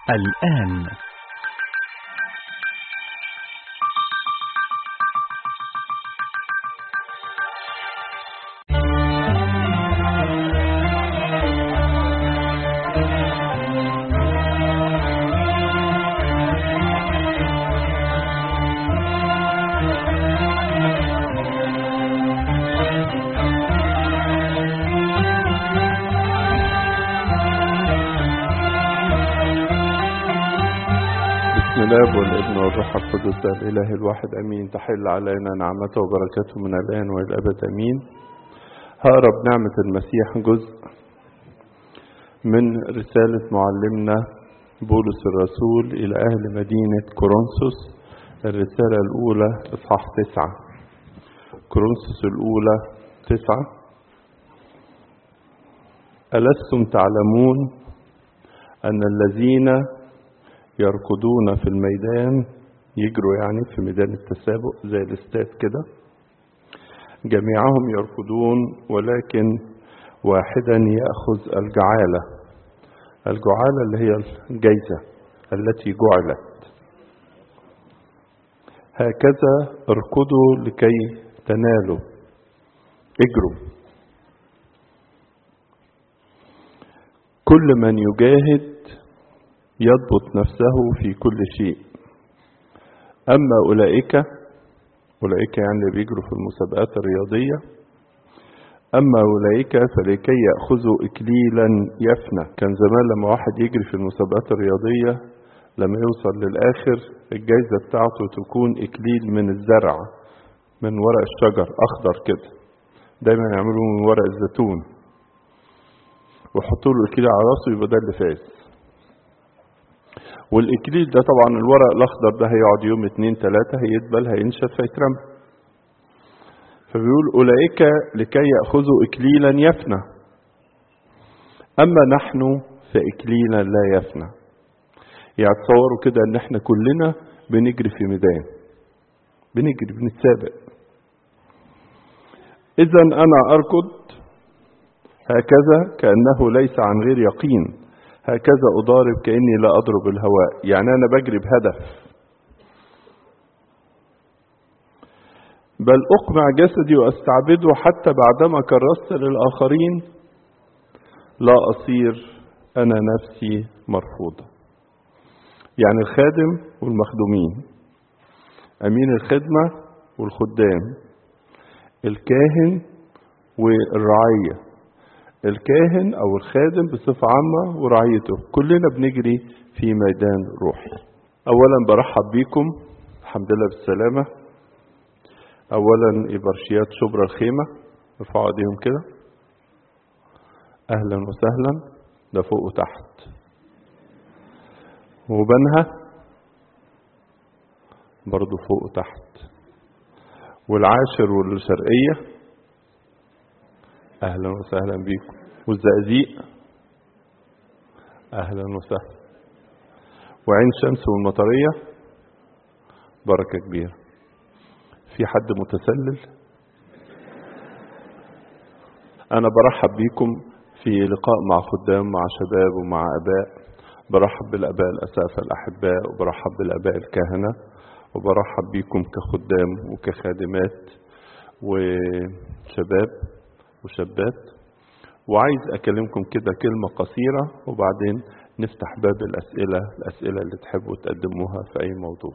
الآن بسم الله والابن والروح القدس الإله الواحد أمين تحل علينا نعمته وبركاته من الآن وإلى الأبد أمين هقرا بنعمة المسيح جزء من رسالة معلمنا بولس الرسول إلى أهل مدينة كورنثوس الرسالة الأولى إصحاح تسعة كورنثوس الأولى تسعة ألستم تعلمون أن الذين يركضون في الميدان يجروا يعني في ميدان التسابق زي الاستاد كده جميعهم يركضون ولكن واحدا يأخذ الجعالة الجعالة اللي هي الجيزة التي جعلت هكذا اركضوا لكي تنالوا اجروا كل من يجاهد يضبط نفسه في كل شيء أما أولئك أولئك يعني اللي بيجروا في المسابقات الرياضية أما أولئك فلكي يأخذوا إكليلا يفنى كان زمان لما واحد يجري في المسابقات الرياضية لما يوصل للآخر الجايزة بتاعته تكون إكليل من الزرع من ورق الشجر أخضر كده دايما يعملوه من ورق الزيتون ويحطوا له إكليل على راسه يبقى ده اللي فاز والإكليل ده طبعا الورق الأخضر ده هيقعد يوم اتنين تلاتة هيدبل هينشف هيترمى فبيقول أولئك لكي يأخذوا إكليلا يفنى أما نحن فإكليلا لا يفنى يعني تصوروا كده إن إحنا كلنا بنجري في ميدان بنجري بنتسابق إذا أنا أركض هكذا كأنه ليس عن غير يقين هكذا أضارب كأني لا أضرب الهواء يعني أنا بجري بهدف بل أقمع جسدي وأستعبده حتى بعدما كرست للآخرين لا أصير أنا نفسي مرفوضة يعني الخادم والمخدومين أمين الخدمة والخدام الكاهن والرعيه الكاهن او الخادم بصفة عامة ورعيته كلنا بنجري في ميدان روحي اولا برحب بيكم الحمد لله بالسلامة اولا ابرشيات شبرا الخيمة ارفعوا ايديهم كده اهلا وسهلا ده فوق وتحت وبنها برضو فوق وتحت والعاشر والشرقيه اهلا وسهلا بيكم والزقازيق اهلا وسهلا وعين شمس والمطرية بركة كبيرة في حد متسلل انا برحب بيكم في لقاء مع خدام مع شباب ومع اباء برحب بالاباء الاسافة الاحباء وبرحب بالاباء الكهنة وبرحب بيكم كخدام وكخادمات وشباب وشابات وعايز أكلمكم كده كلمة قصيرة وبعدين نفتح باب الأسئلة الأسئلة اللي تحبوا تقدموها في أي موضوع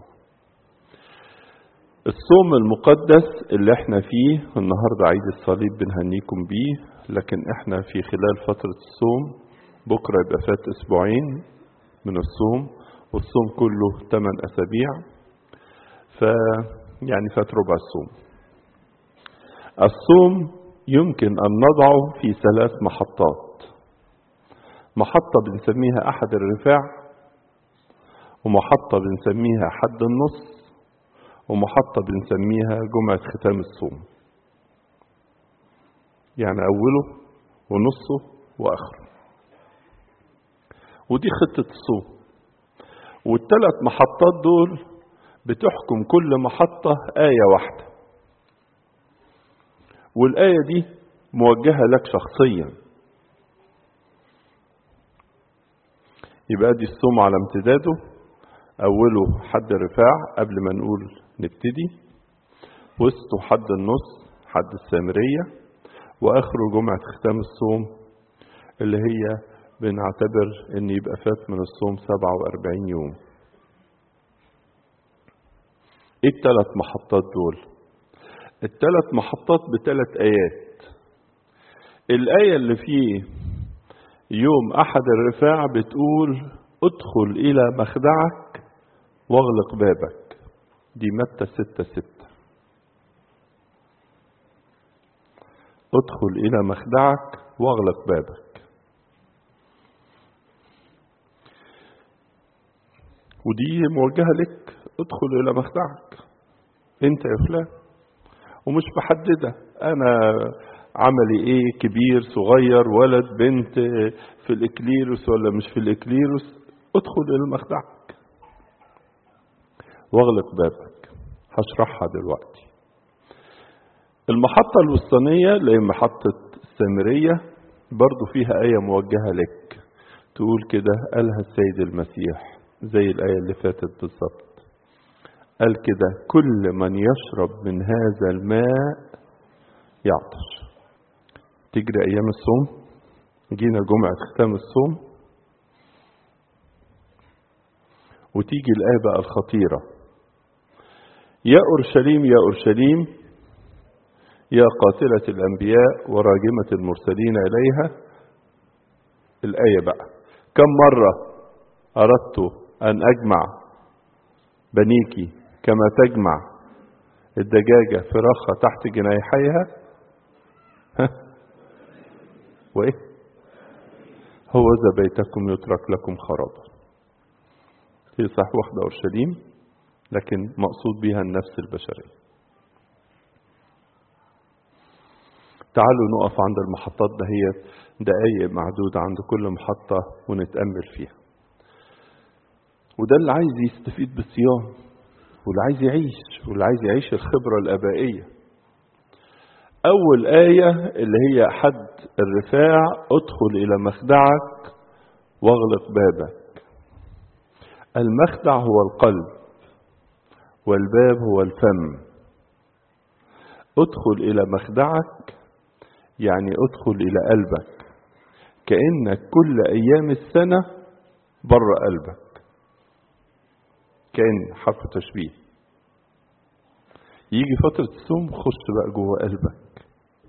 الصوم المقدس اللي احنا فيه النهاردة عيد الصليب بنهنيكم بيه لكن احنا في خلال فترة الصوم بكرة يبقى فات أسبوعين من الصوم والصوم كله 8 أسابيع ف يعني فات ربع الصوم الصوم يمكن أن نضعه في ثلاث محطات محطة بنسميها أحد الرفاع ومحطة بنسميها حد النص ومحطة بنسميها جمعة ختام الصوم يعني أوله ونصه وآخره ودي خطة الصوم والثلاث محطات دول بتحكم كل محطة آية واحدة والآية دي موجهة لك شخصيا يبقى دي الصوم على امتداده أوله حد الرفاع قبل ما نقول نبتدي وسطه حد النص حد السامرية وآخره جمعة ختام الصوم اللي هي بنعتبر ان يبقى فات من الصوم 47 يوم ايه الثلاث محطات دول الثلاث محطات بثلاث ايات الايه اللي في يوم احد الرفاع بتقول ادخل الى مخدعك واغلق بابك دي متى ستة ستة ادخل الى مخدعك واغلق بابك ودي موجهة لك ادخل إلى مخدعك أنت يا فلان ومش محددة أنا عملي إيه كبير صغير ولد بنت في الإكليروس ولا مش في الإكليروس ادخل إلى مخدعك واغلق بابك هشرحها دلوقتي المحطة الوسطانية اللي هي محطة السامرية برضو فيها آية موجهة لك تقول كده قالها السيد المسيح زي الآية اللي فاتت بالظبط قال كده كل من يشرب من هذا الماء يعطش تجري أيام الصوم جينا جمعة ختام الصوم وتيجي الآية بقى الخطيرة يا أورشليم يا أورشليم يا قاتلة الأنبياء وراجمة المرسلين إليها الآية بقى كم مرة أردت أن أجمع بنيك كما تجمع الدجاجة فراخها تحت جناحيها وإيه هو ذا بيتكم يترك لكم خرابا هي صح واخدة أورشليم لكن مقصود بها النفس البشرية تعالوا نقف عند المحطات دهيت دقايق معدودة عند كل محطة ونتأمل فيها وده اللي عايز يستفيد بالصيام واللي عايز يعيش واللي عايز يعيش الخبرة الأبائية أول آية اللي هي حد الرفاع ادخل إلى مخدعك واغلق بابك المخدع هو القلب والباب هو الفم ادخل إلى مخدعك يعني ادخل إلى قلبك كأنك كل أيام السنة بره قلبك كأن حرف تشبيه يجي فترة الصوم خش بقى جوه قلبك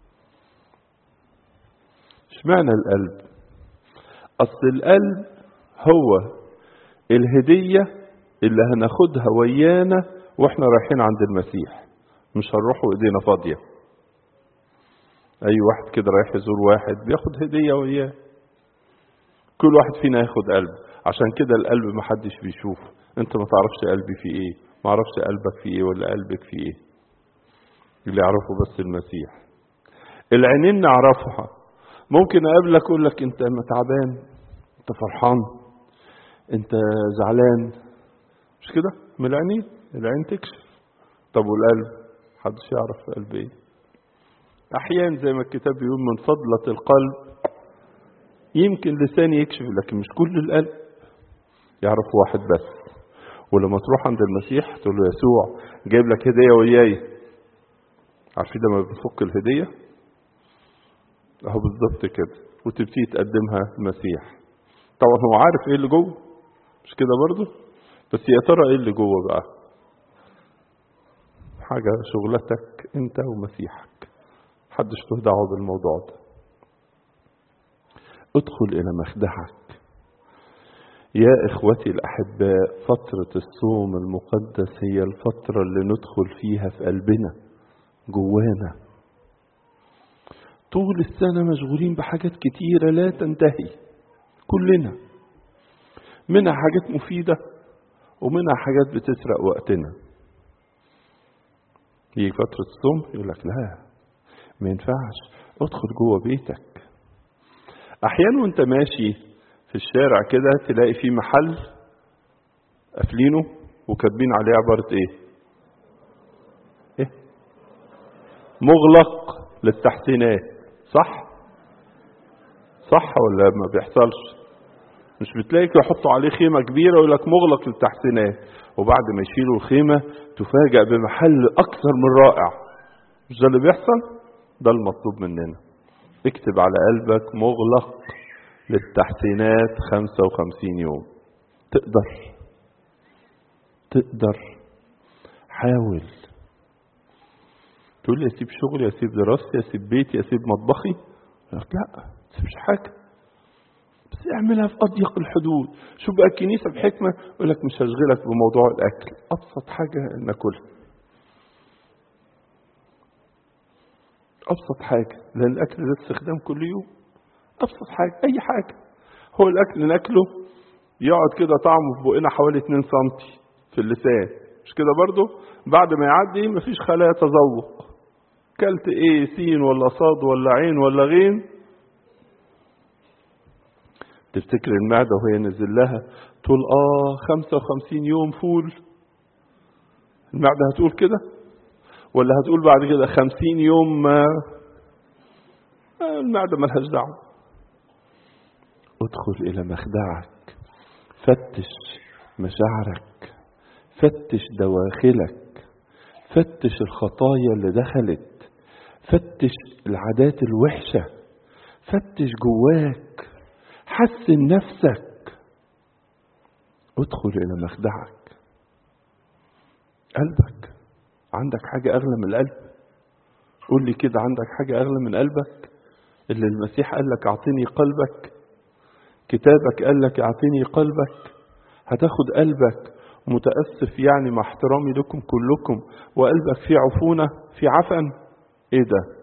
اشمعنى القلب أصل القلب هو الهدية اللي هناخدها ويانا واحنا رايحين عند المسيح مش هنروح وايدينا فاضية اي واحد كده رايح يزور واحد بياخد هدية وياه كل واحد فينا ياخد قلب عشان كده القلب محدش بيشوفه انت ما تعرفش قلبي فيه ايه ما اعرفش قلبك فيه ايه ولا قلبك فيه ايه اللي يعرفه بس المسيح العينين نعرفها ممكن اقابلك اقول لك انت تعبان انت فرحان انت زعلان مش كده من العينين العين تكشف طب والقلب محدش يعرف قلب ايه احيانا زي ما الكتاب بيقول من فضلة القلب يمكن لساني يكشف لكن مش كل القلب يعرف واحد بس ولما تروح عند المسيح تقول له يسوع جايب لك هدية وياي عارفين لما بنفك الهدية اهو بالظبط كده وتبتدي تقدمها المسيح طبعا هو عارف ايه اللي جوه مش كده برضه بس يا ترى ايه اللي جوه بقى حاجة شغلتك انت ومسيحك محدش له دعوه بالموضوع ده ادخل الى مخدعك يا اخوتي الاحباء فترة الصوم المقدس هي الفترة اللي ندخل فيها في قلبنا جوانا طول السنة مشغولين بحاجات كتيرة لا تنتهي كلنا منها حاجات مفيدة ومنها حاجات بتسرق وقتنا يجي فترة الصوم يقول لك لا ما ينفعش ادخل جوه بيتك احيانا وانت ماشي في الشارع كده تلاقي في محل قافلينه وكاتبين عليه عبارة ايه ايه مغلق للتحسينات صح صح ولا ما بيحصلش مش بتلاقي يحطوا عليه خيمة كبيرة ويقول لك مغلق للتحسينات وبعد ما يشيلوا الخيمة تفاجأ بمحل أكثر من رائع مش ده اللي بيحصل؟ ده المطلوب مننا اكتب على قلبك مغلق للتحسينات 55 يوم تقدر تقدر حاول تقول لي اسيب شغلي اسيب دراستي اسيب بيتي اسيب مطبخي لا ما تسيبش حاجه بس اعملها في اضيق الحدود شو بقى الكنيسه بحكمه يقول لك مش هشغلك بموضوع الاكل ابسط حاجه ناكلها ابسط حاجه لان الاكل ده استخدام كل يوم ابسط حاجه اي حاجه هو الاكل ناكله يقعد كده طعمه في بقنا حوالي 2 سم في اللسان مش كده برضه بعد ما يعدي مفيش خلايا تذوق كلت ايه سين ولا صاد ولا عين ولا غين تفتكر المعدة وهي نزل لها تقول اه 55 يوم فول المعدة هتقول كده ولا هتقول بعد كده 50 يوم ما المعدة ملهاش دعوة ادخل إلى مخدعك فتش مشاعرك فتش دواخلك فتش الخطايا اللي دخلت فتش العادات الوحشة فتش جواك حسن نفسك ادخل إلى مخدعك قلبك عندك حاجة أغلى من القلب قول لي كده عندك حاجة أغلى من قلبك اللي المسيح قال لك أعطيني قلبك كتابك قال لك أعطيني قلبك هتاخد قلبك متأسف يعني مع احترامي لكم كلكم وقلبك فيه عفونة في عفن ايه ده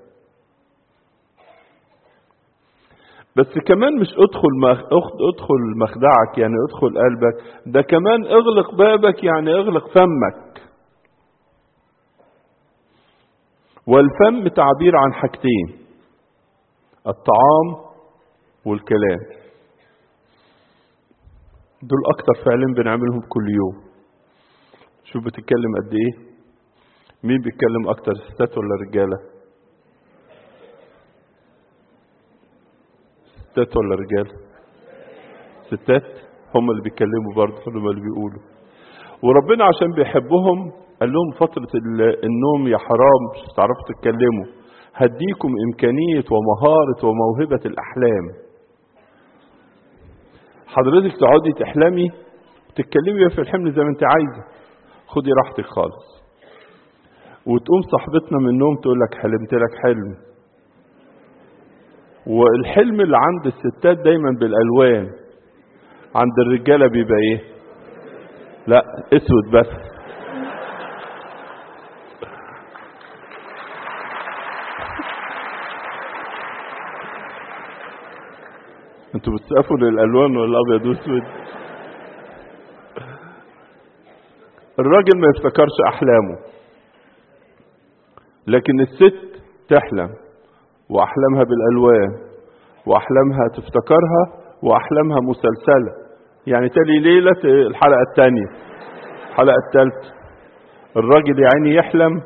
بس كمان مش ادخل مخ... ادخل مخدعك يعني ادخل قلبك ده كمان اغلق بابك يعني اغلق فمك والفم تعبير عن حاجتين الطعام والكلام دول اكتر فعلين بنعملهم كل يوم شوف بتتكلم قد ايه مين بيتكلم اكتر ستات ولا رجاله ستات ولا رجاله ستات هم اللي بيتكلموا برضه هم اللي بيقولوا وربنا عشان بيحبهم قال لهم فترة النوم يا حرام مش هتعرفوا تتكلموا هديكم إمكانية ومهارة وموهبة الأحلام حضرتك تقعدي تحلمي تتكلمي في الحلم زي ما انت عايزة خدي راحتك خالص وتقوم صاحبتنا من النوم تقول لك حلمت لك حلم والحلم اللي عند الستات دايما بالالوان عند الرجاله بيبقى ايه لا اسود بس انتوا بتسقفوا للالوان ولا ابيض واسود الراجل ما يفتكرش احلامه لكن الست تحلم واحلامها بالالوان واحلامها تفتكرها واحلامها مسلسله يعني تالي ليله الحلقه الثانيه الحلقه الثالثه الراجل يعني يحلم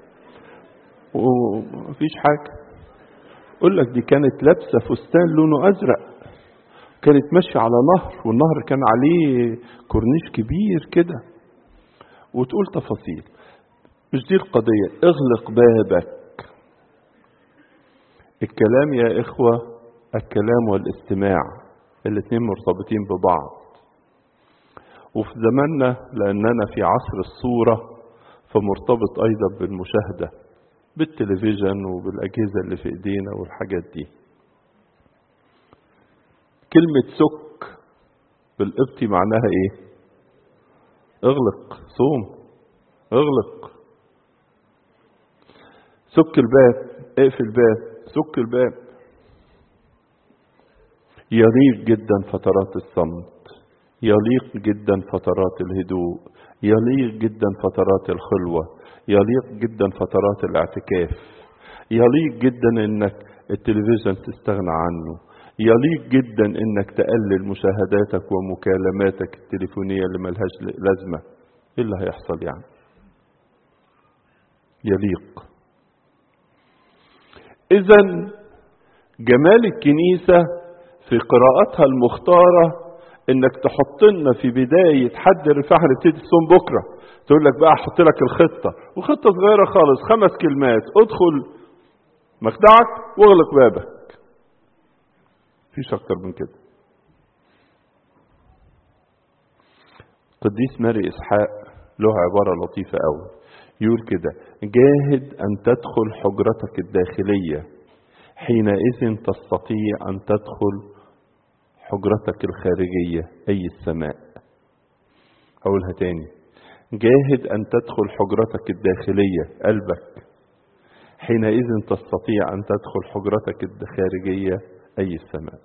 ومفيش حاجه يقول لك دي كانت لابسه فستان لونه ازرق كانت ماشيه على نهر والنهر كان عليه كورنيش كبير كده وتقول تفاصيل مش دي القضيه اغلق بابك الكلام يا إخوة الكلام والاستماع الاثنين مرتبطين ببعض وفي زماننا لأننا في عصر الصورة فمرتبط أيضا بالمشاهدة بالتلفزيون وبالأجهزة اللي في إيدينا والحاجات دي كلمة سك بالقبطي معناها إيه؟ اغلق صوم اغلق سك الباب اقفل الباب سك الباب يليق جدا فترات الصمت يليق جدا فترات الهدوء يليق جدا فترات الخلوة يليق جدا فترات الاعتكاف يليق جدا انك التلفزيون تستغنى عنه يليق جدا انك تقلل مشاهداتك ومكالماتك التليفونية اللي ملهاش لازمة ايه اللي هيحصل يعني يليق إذا جمال الكنيسة في قراءتها المختارة انك تحط لنا في بداية حد الرفاع هنبتدي الصوم بكرة تقول لك بقى احط لك الخطة وخطة صغيرة خالص خمس كلمات ادخل مخدعك واغلق بابك مفيش اكتر من كده قديس ماري اسحاق له عبارة لطيفة قوي يقول كده جاهد ان تدخل حجرتك الداخلية حينئذ تستطيع ان تدخل حجرتك الخارجية أي السماء أقولها تاني جاهد أن تدخل حجرتك الداخلية قلبك حينئذ تستطيع أن تدخل حجرتك الخارجية أي السماء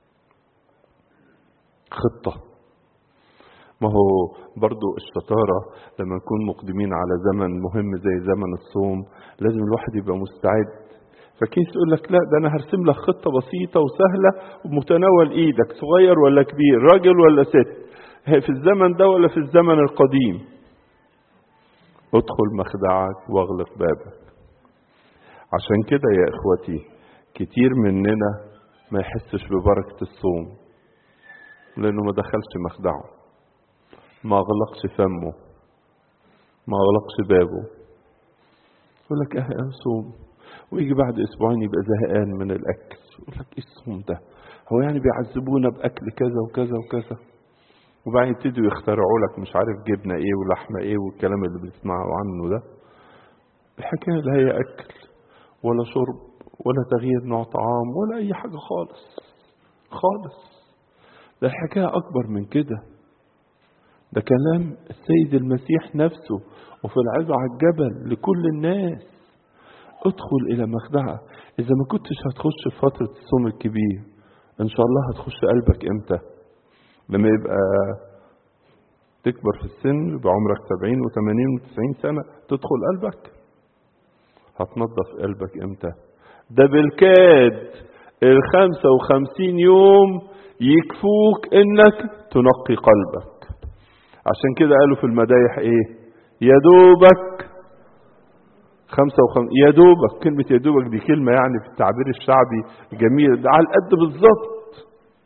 خطة ما هو برضو الشطارة لما نكون مقدمين على زمن مهم زي زمن الصوم لازم الواحد يبقى مستعد فكيس يقول لك لا ده انا هرسم لك خطه بسيطه وسهله ومتناول ايدك صغير ولا كبير راجل ولا ست في الزمن ده ولا في الزمن القديم ادخل مخدعك واغلق بابك عشان كده يا اخوتي كتير مننا ما يحسش ببركه الصوم لانه ما دخلش مخدعه ما اغلقش فمه ما اغلقش بابه يقول لك اه صوم ويجي بعد اسبوعين يبقى زهقان من الاكل يقول لك ايه الصوم ده هو يعني بيعذبونا باكل كذا وكذا وكذا وبعدين يبتدوا يخترعوا لك مش عارف جبنه ايه ولحمه ايه والكلام اللي بتسمعوا عنه ده الحكايه لا هي اكل ولا شرب ولا تغيير نوع طعام ولا اي حاجه خالص خالص ده الحكايه اكبر من كده ده كلام السيد المسيح نفسه وفي العظة على الجبل لكل الناس ادخل الى مخدعة اذا ما كنتش هتخش في فترة الصوم الكبير ان شاء الله هتخش قلبك امتى لما يبقى تكبر في السن يبقى عمرك سبعين وثمانين وتسعين سنة تدخل قلبك هتنظف قلبك امتى ده بالكاد الخمسة وخمسين يوم يكفوك انك تنقي قلبك عشان كده قالوا في المدايح ايه يا دوبك خمسة وخم... يا دوبك كلمة يا دوبك دي كلمة يعني في التعبير الشعبي جميلة ده على القد بالظبط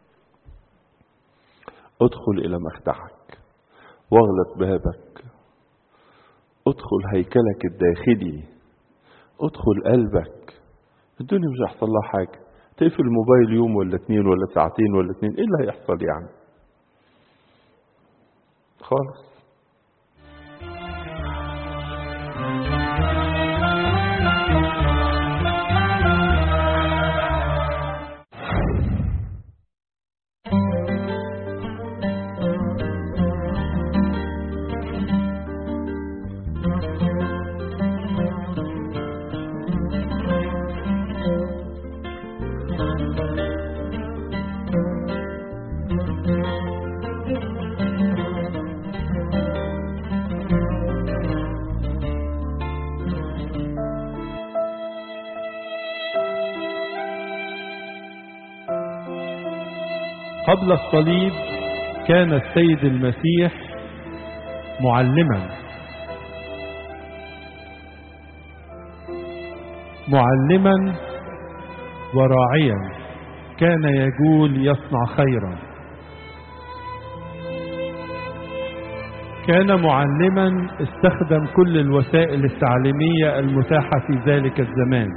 ادخل إلى مخدعك واغلق بابك ادخل هيكلك الداخلي ادخل قلبك الدنيا مش هيحصل لها حاجة تقفل الموبايل يوم ولا اتنين ولا ساعتين ولا اتنين ايه اللي هيحصل يعني خالص قبل الصليب كان السيد المسيح معلما معلما وراعيا كان يقول يصنع خيرا كان معلما استخدم كل الوسائل التعليمية المتاحة في ذلك الزمان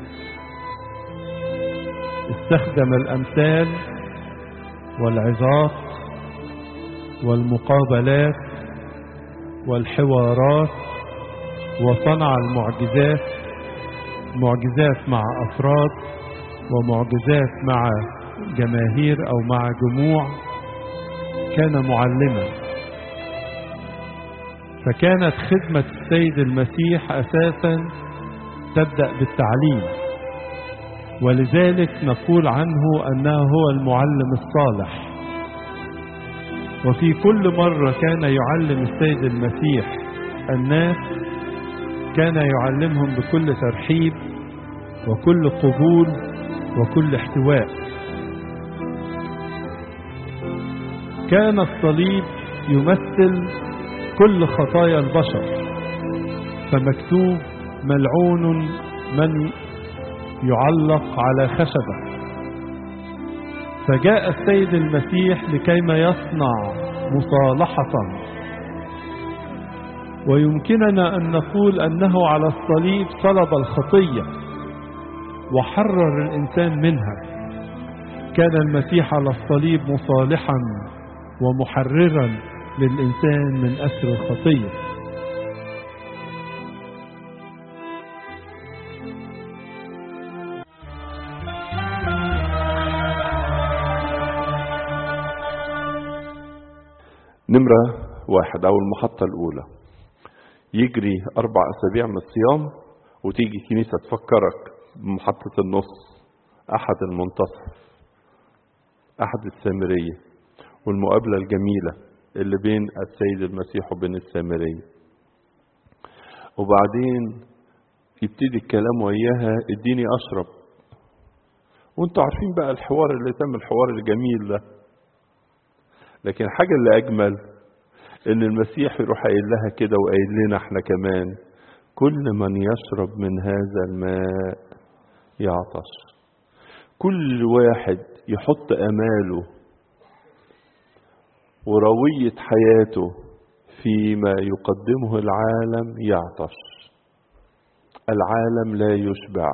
استخدم الأمثال والعظات والمقابلات والحوارات وصنع المعجزات معجزات مع أفراد ومعجزات مع جماهير أو مع جموع كان معلما فكانت خدمة السيد المسيح أساسا تبدأ بالتعليم ولذلك نقول عنه أنه هو المعلم الصالح وفي كل مرة كان يعلم السيد المسيح الناس كان يعلمهم بكل ترحيب وكل قبول وكل احتواء كان الصليب يمثل كل خطايا البشر فمكتوب ملعون من يعلق على خشبة فجاء السيد المسيح لكيما يصنع مصالحة ويمكننا أن نقول أنه على الصليب صلب الخطية وحرر الإنسان منها كان المسيح على الصليب مصالحا ومحررا للإنسان من أسر الخطية نمرة واحد أو المحطة الأولى يجري أربع أسابيع من الصيام وتيجي كنيسة تفكرك بمحطة النص أحد المنتصف أحد السامرية والمقابلة الجميلة اللي بين السيد المسيح وبين السامرية وبعدين يبتدي الكلام وياها اديني أشرب وانتوا عارفين بقى الحوار اللي تم الحوار الجميل ده لكن الحاجة اللي أجمل إن المسيح يروح قايل لها كده وقايل لنا إحنا كمان كل من يشرب من هذا الماء يعطش كل واحد يحط أماله وروية حياته فيما يقدمه العالم يعطش العالم لا يشبع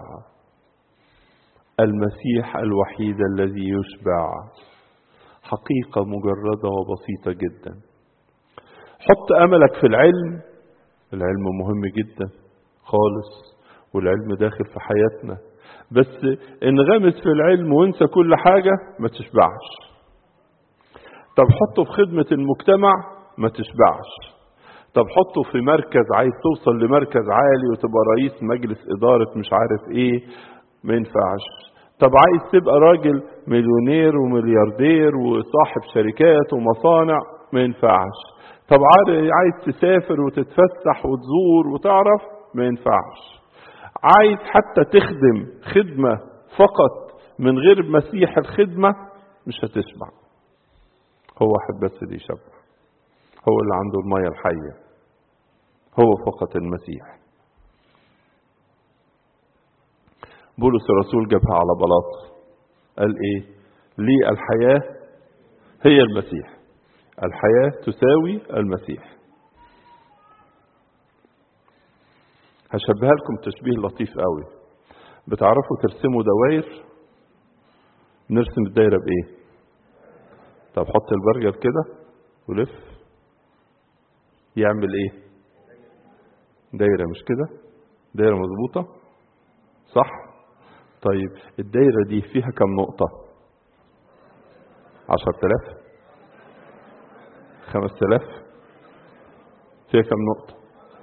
المسيح الوحيد الذي يشبع حقيقة مجردة وبسيطة جدا حط أملك في العلم العلم مهم جدا خالص والعلم داخل في حياتنا بس انغمس في العلم وانسى كل حاجة ما تشبعش طب حطه في خدمة المجتمع ما تشبعش طب حطه في مركز عايز توصل لمركز عالي وتبقى رئيس مجلس إدارة مش عارف ايه ما ينفعش طب عايز تبقى راجل مليونير وملياردير وصاحب شركات ومصانع ما ينفعش طب عايز تسافر وتتفسح وتزور وتعرف ما ينفعش عايز حتى تخدم خدمة فقط من غير مسيح الخدمة مش هتشبع هو واحد بس اللي يشبع هو اللي عنده المية الحية هو فقط المسيح بولس الرسول جابها على بلاط قال ايه لي الحياة هي المسيح الحياة تساوي المسيح هشبهها لكم تشبيه لطيف قوي بتعرفوا ترسموا دوائر نرسم الدايرة بايه طب حط البرجر كده ولف يعمل ايه دايرة مش كده دايرة مظبوطة صح طيب الدايرة دي فيها كم نقطة عشر تلاف خمس تلاف فيها كم نقطة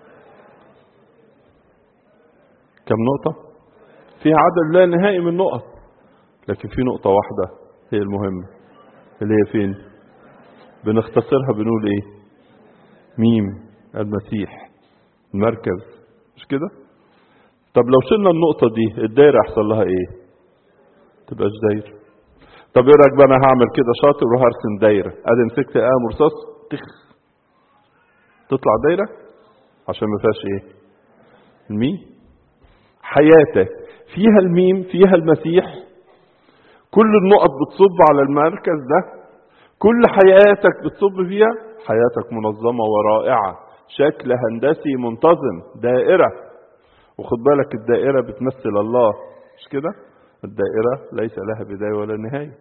كم نقطة فيها عدد لا نهائي من النقط لكن في نقطة واحدة هي المهمة اللي هي فين بنختصرها بنقول ايه ميم المسيح المركز مش كده طب لو شلنا النقطة دي الدايرة يحصل لها ايه تبقاش دايرة طب ايه رايك بقى انا هعمل كده شاطر واروح ارسم دايرة ادي مسكت قلم رصاص تخ تطلع دايرة عشان ما فيهاش ايه الميم حياتك فيها الميم فيها المسيح كل النقط بتصب على المركز ده كل حياتك بتصب فيها حياتك منظمة ورائعة شكل هندسي منتظم دائرة وخد بالك الدائرة بتمثل الله مش كده الدائرة ليس لها بداية ولا نهاية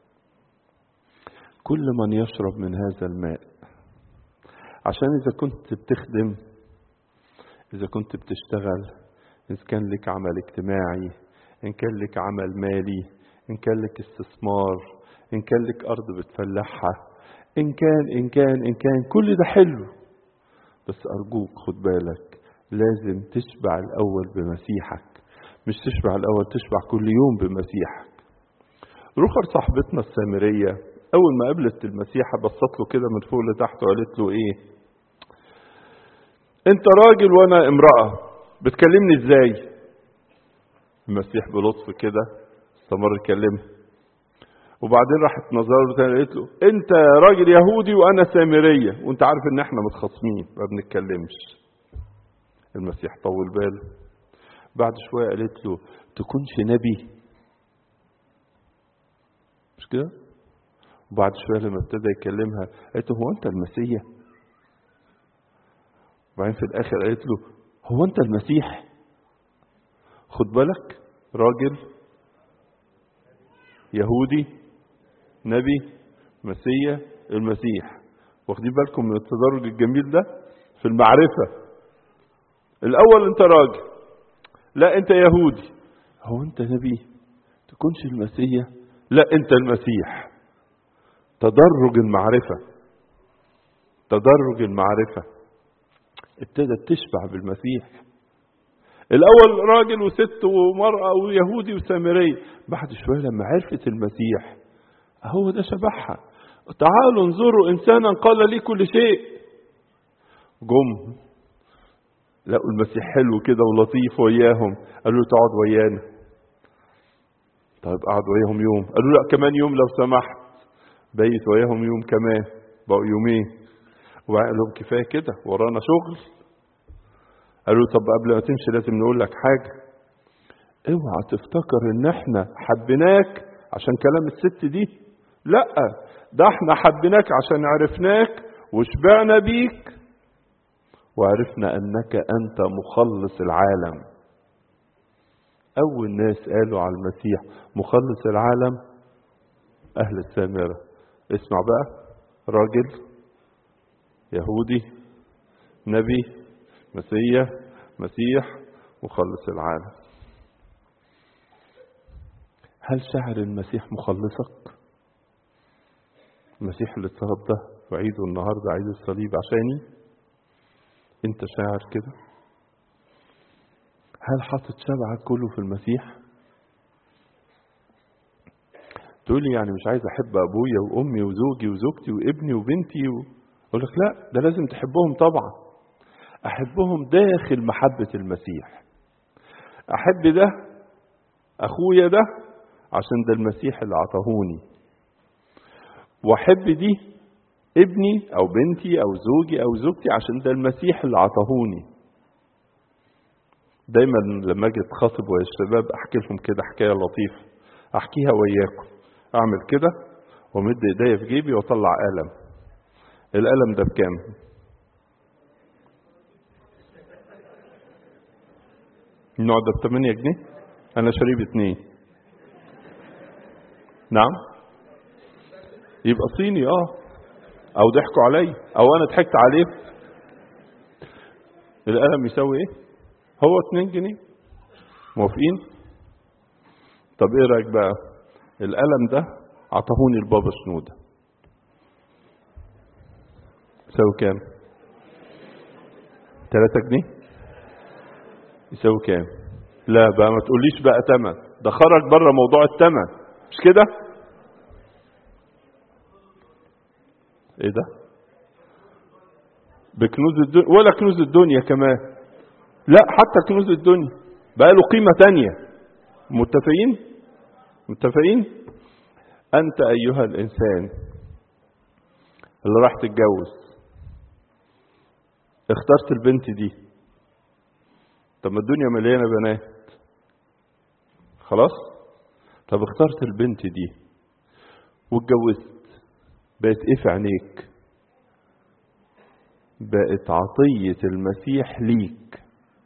كل من يشرب من هذا الماء عشان إذا كنت بتخدم إذا كنت بتشتغل إذا كان لك عمل اجتماعي إن كان لك عمل مالي إن كان لك استثمار إن كان لك أرض بتفلحها إن كان إن كان إن كان كل ده حلو بس أرجوك خد بالك لازم تشبع الأول بمسيحك مش تشبع الأول تشبع كل يوم بمسيحك رخر صاحبتنا السامرية أول ما قابلت المسيح بصت له كده من فوق لتحت وقالت له إيه أنت راجل وأنا امرأة بتكلمني إزاي المسيح بلطف كده استمر يكلمها وبعدين راحت نظره تاني قالت له انت راجل يهودي وانا سامريه وانت عارف ان احنا متخاصمين ما بنتكلمش المسيح طول باله بعد شويه قالت له تكونش نبي مش كده وبعد شوية لما ابتدى يكلمها قالت له هو أنت المسيح وبعدين في الآخر قالت له هو أنت المسيح خد بالك راجل يهودي نبي مسيا المسيح واخدين بالكم من التدرج الجميل ده في المعرفة الأول أنت راجل لا أنت يهودي هو أنت نبي تكونش المسيا لا أنت المسيح تدرج المعرفة تدرج المعرفة ابتدت تشبع بالمسيح الأول راجل وست ومرأة ويهودي وسامري بعد شوية لما عرفت المسيح هو ده شبعها تعالوا انظروا إنسانا قال لي كل شيء جم لقوا المسيح حلو كده ولطيف وياهم قالوا له تقعد ويانا طيب قعد وياهم يوم قالوا لا كمان يوم لو سمحت بيت وياهم يوم كمان بقوا يومين وبعدين قال لهم كفايه كده ورانا شغل قالوا طب قبل ما تمشي لازم نقول لك حاجه اوعى تفتكر ان احنا حبيناك عشان كلام الست دي لا ده احنا حبيناك عشان عرفناك وشبعنا بيك وعرفنا انك انت مخلص العالم اول ناس قالوا على المسيح مخلص العالم اهل السامره اسمع بقى راجل يهودي نبي مسيح مسيح مخلص العالم هل شعر المسيح مخلصك المسيح اللي اتصلب ده وعيده النهارده عيد الصليب عشاني انت شاعر كده هل حاطط شبعك كله في المسيح تقول لي يعني مش عايز احب ابويا وامي وزوجي وزوجتي وابني وبنتي و... اقول لك لا ده لازم تحبهم طبعا احبهم داخل محبه المسيح احب ده اخويا ده عشان ده المسيح اللي عطاهوني واحب دي ابني او بنتي او زوجي او زوجتي عشان ده المسيح اللي عطاهوني دايما لما اجي اتخاطب ويا الشباب احكي لهم كده حكايه لطيفه احكيها وياكم اعمل كده وامد ايديا في جيبي واطلع قلم القلم ده بكام النوع ده ب 8 جنيه انا شاريه ب 2 نعم يبقى صيني اه او ضحكوا علي او انا ضحكت عليه القلم يساوي ايه هو 2 جنيه موافقين طب ايه رايك بقى القلم ده عطاهوني البابا شنوده يساوي كام 3 جنيه يساوي كام لا بقى ما تقوليش بقى تمن ده خرج بره موضوع التمن مش كده ايه ده بكنوز الدنيا ولا كنوز الدنيا كمان لا حتى كنوز الدنيا بقى له قيمة تانية متفقين متفقين أنت أيها الإنسان اللي راح تتجوز اخترت البنت دي طب ما الدنيا مليانة بنات خلاص طب اخترت البنت دي واتجوزت بقت ايه في عينيك بقت عطية المسيح ليك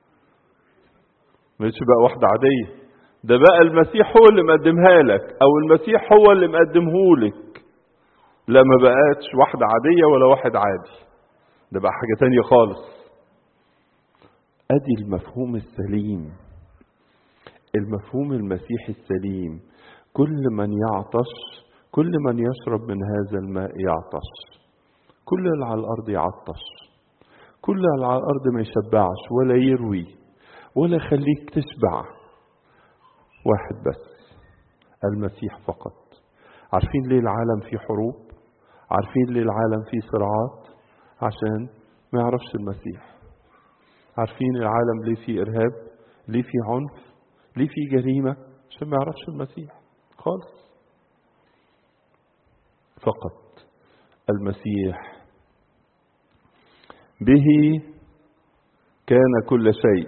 مش بقى واحدة عادية ده بقى المسيح هو اللي مقدمها لك او المسيح هو اللي مقدمه لك لا ما بقتش واحدة عادية ولا واحد عادي ده بقى حاجة تانية خالص ادي المفهوم السليم المفهوم المسيحي السليم كل من يعطش كل من يشرب من هذا الماء يعطش كل اللي على الارض يعطش كل اللي على الارض ما يشبعش ولا يروي ولا يخليك تشبع واحد بس المسيح فقط عارفين ليه العالم فيه حروب عارفين ليه العالم فيه صراعات عشان ما يعرفش المسيح عارفين العالم ليه فيه ارهاب ليه فيه عنف ليه فيه جريمه عشان ما يعرفش المسيح خالص فقط المسيح به كان كل شيء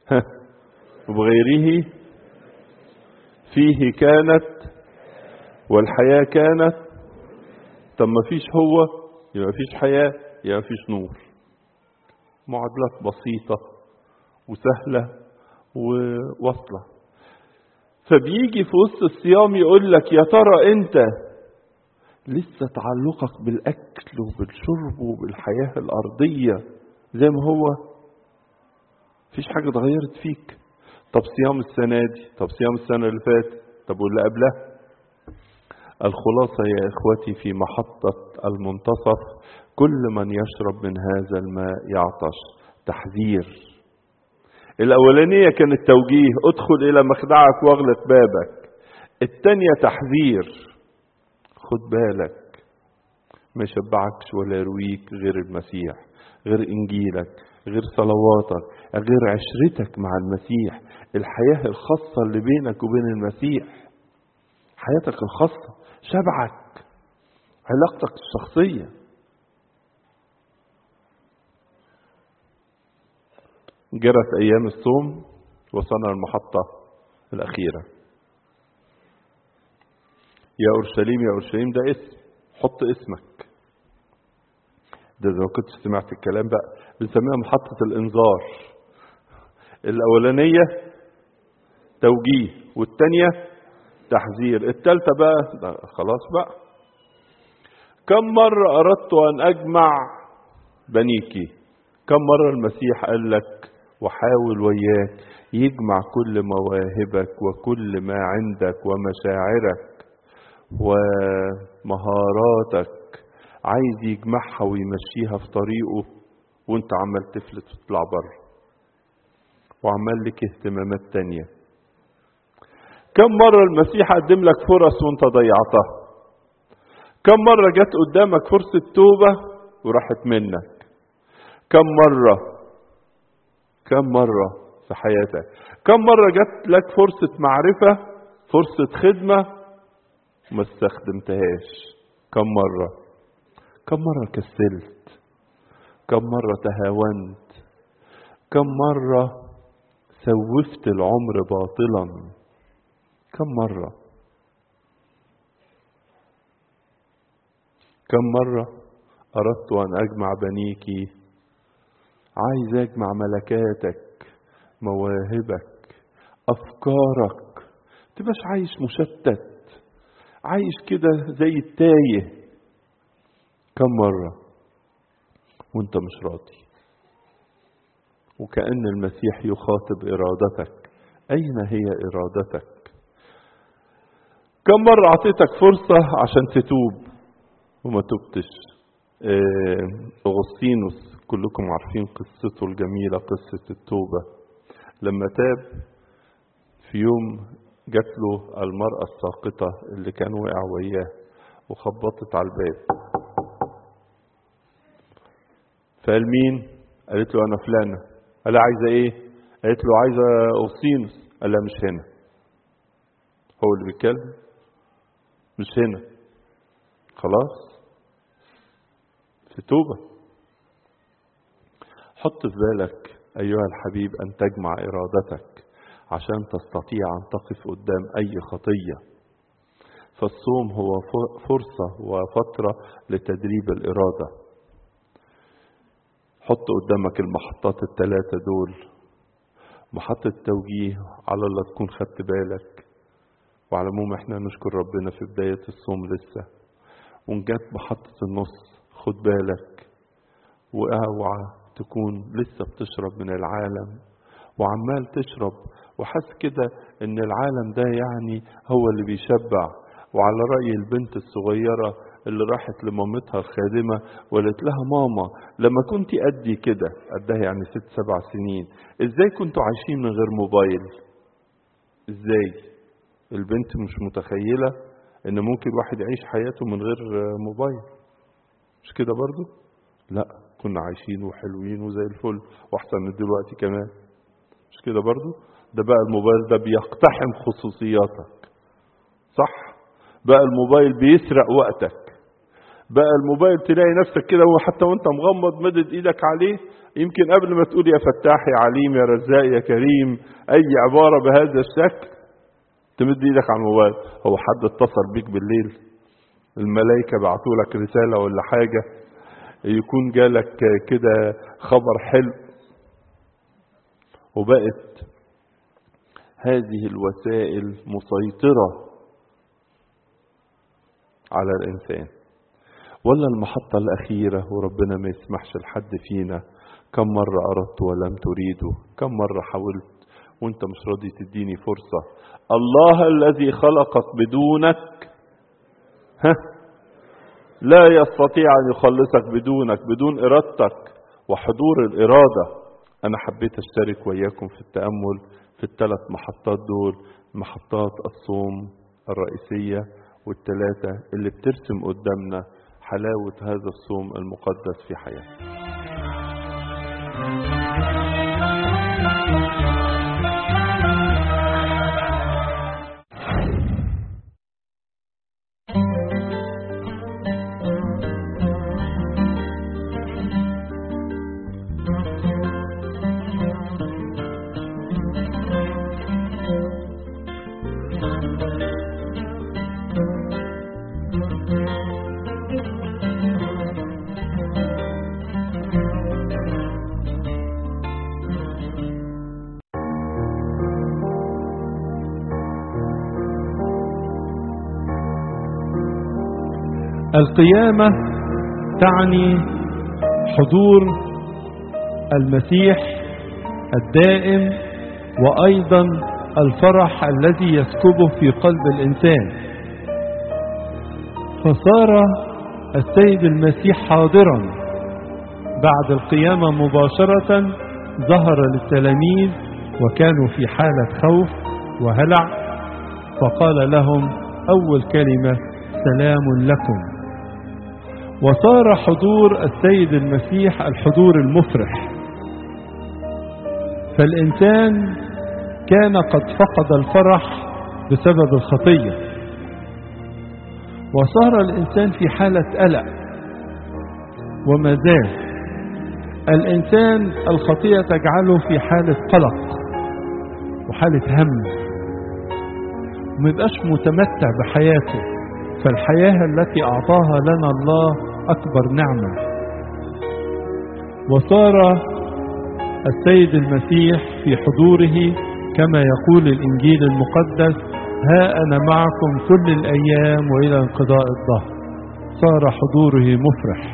وبغيره فيه كانت والحياة كانت طب ما فيش هو يبقى ما فيش حياة يبقى ما فيش نور معادلات بسيطة وسهلة وواصلة فبيجي في وسط الصيام يقول لك يا ترى انت لسه تعلقك بالاكل وبالشرب وبالحياه الارضيه زي ما هو مفيش حاجه اتغيرت فيك طب صيام السنه دي طب صيام السنه اللي فاتت طب واللي قبلها الخلاصه يا اخوتي في محطه المنتصف كل من يشرب من هذا الماء يعطش تحذير الأولانية كانت توجيه ادخل إلى مخدعك واغلق بابك التانية تحذير خد بالك ما يشبعكش ولا يرويك غير المسيح غير إنجيلك غير صلواتك غير عشرتك مع المسيح الحياة الخاصة اللي بينك وبين المسيح حياتك الخاصة شبعك علاقتك الشخصية جرت أيام الصوم وصلنا المحطة الأخيرة يا أورشليم يا أورشليم ده اسم حط اسمك ده إذا ما كنتش سمعت الكلام بقى بنسميها محطة الإنذار الأولانية توجيه والتانية تحذير التالتة بقى ده خلاص بقى كم مرة أردت أن أجمع بنيكي كم مرة المسيح قال لك وحاول وياك يجمع كل مواهبك وكل ما عندك ومشاعرك ومهاراتك عايز يجمعها ويمشيها في طريقه وانت عمال تفلت وتطلع بره وعمال لك اهتمامات تانية كم مرة المسيح قدم لك فرص وانت ضيعتها كم مرة جت قدامك فرصة توبة وراحت منك كم مرة كم مرة في حياتك كم مرة جت لك فرصة معرفة فرصة خدمة وما استخدمتهاش كم مرة كم مرة كسلت كم مرة تهاونت كم مرة سوفت العمر باطلا كم مرة كم مرة أردت أن أجمع بنيكي عايز أجمع ملكاتك مواهبك أفكارك تبقاش عايش مشتت عايش كده زي التايه كم مرة وانت مش راضي وكأن المسيح يخاطب إرادتك أين هي إرادتك كم مرة أعطيتك فرصة عشان تتوب وما تبتش أغسطينوس كلكم عارفين قصته الجميلة قصة التوبة لما تاب في يوم جات له المرأة الساقطة اللي كان وقع وياه وخبطت على الباب فقال مين؟ قالت له أنا فلانة قال لها عايزة إيه؟ قالت له عايزة أغسطينوس قال لها مش هنا هو اللي بيتكلم مش هنا خلاص في توبة حط في بالك أيها الحبيب أن تجمع إرادتك عشان تستطيع أن تقف قدام أي خطية فالصوم هو فرصة وفترة لتدريب الإرادة حط قدامك المحطات الثلاثة دول محطة توجيه على الله تكون خدت بالك وعلى العموم احنا نشكر ربنا في بداية الصوم لسه ونجات محطة النص خد بالك واوعى تكون لسه بتشرب من العالم وعمال تشرب وحس كده ان العالم ده يعني هو اللي بيشبع وعلى رأي البنت الصغيرة اللي راحت لمامتها الخادمة وقالت لها ماما لما كنت قدي كده قدها يعني ست سبع سنين ازاي كنتوا عايشين من غير موبايل ازاي البنت مش متخيلة ان ممكن واحد يعيش حياته من غير موبايل مش كده برضو لا كنا عايشين وحلوين وزي الفل واحسن من دلوقتي كمان مش كده برضو ده بقى الموبايل ده بيقتحم خصوصياتك صح بقى الموبايل بيسرق وقتك بقى الموبايل تلاقي نفسك كده وحتى وانت مغمض مدد ايدك عليه يمكن قبل ما تقول يا فتاح يا عليم يا رزاق يا كريم اي عبارة بهذا الشكل تمد ايدك على الموبايل هو حد اتصل بيك بالليل الملائكة بعتوا لك رسالة ولا حاجة يكون جالك كده خبر حلو وبقت هذه الوسائل مسيطرة على الإنسان ولا المحطة الأخيرة وربنا ما يسمحش لحد فينا كم مرة أردت ولم تريده كم مرة حاولت وانت مش راضي تديني فرصة الله الذي خلقك بدونك ها لا يستطيع أن يخلصك بدونك بدون إرادتك وحضور الإرادة أنا حبيت أشترك وإياكم في التأمل في الثلاث محطات دول محطات الصوم الرئيسية والثلاثة اللي بترسم قدامنا حلاوة هذا الصوم المقدس في حياتنا القيامة تعني حضور المسيح الدائم وأيضا الفرح الذي يسكبه في قلب الإنسان فصار السيد المسيح حاضرا بعد القيامة مباشرة ظهر للتلاميذ وكانوا في حالة خوف وهلع فقال لهم أول كلمة سلام لكم وصار حضور السيد المسيح الحضور المفرح فالإنسان كان قد فقد الفرح بسبب الخطية وصار الإنسان في حالة قلق وما زال الإنسان الخطية تجعله في حالة قلق وحالة هم وميبقاش متمتع بحياته فالحياة التي أعطاها لنا الله أكبر نعمة وصار السيد المسيح في حضوره كما يقول الإنجيل المقدس ها أنا معكم كل الأيام وإلى انقضاء الظهر صار حضوره مفرح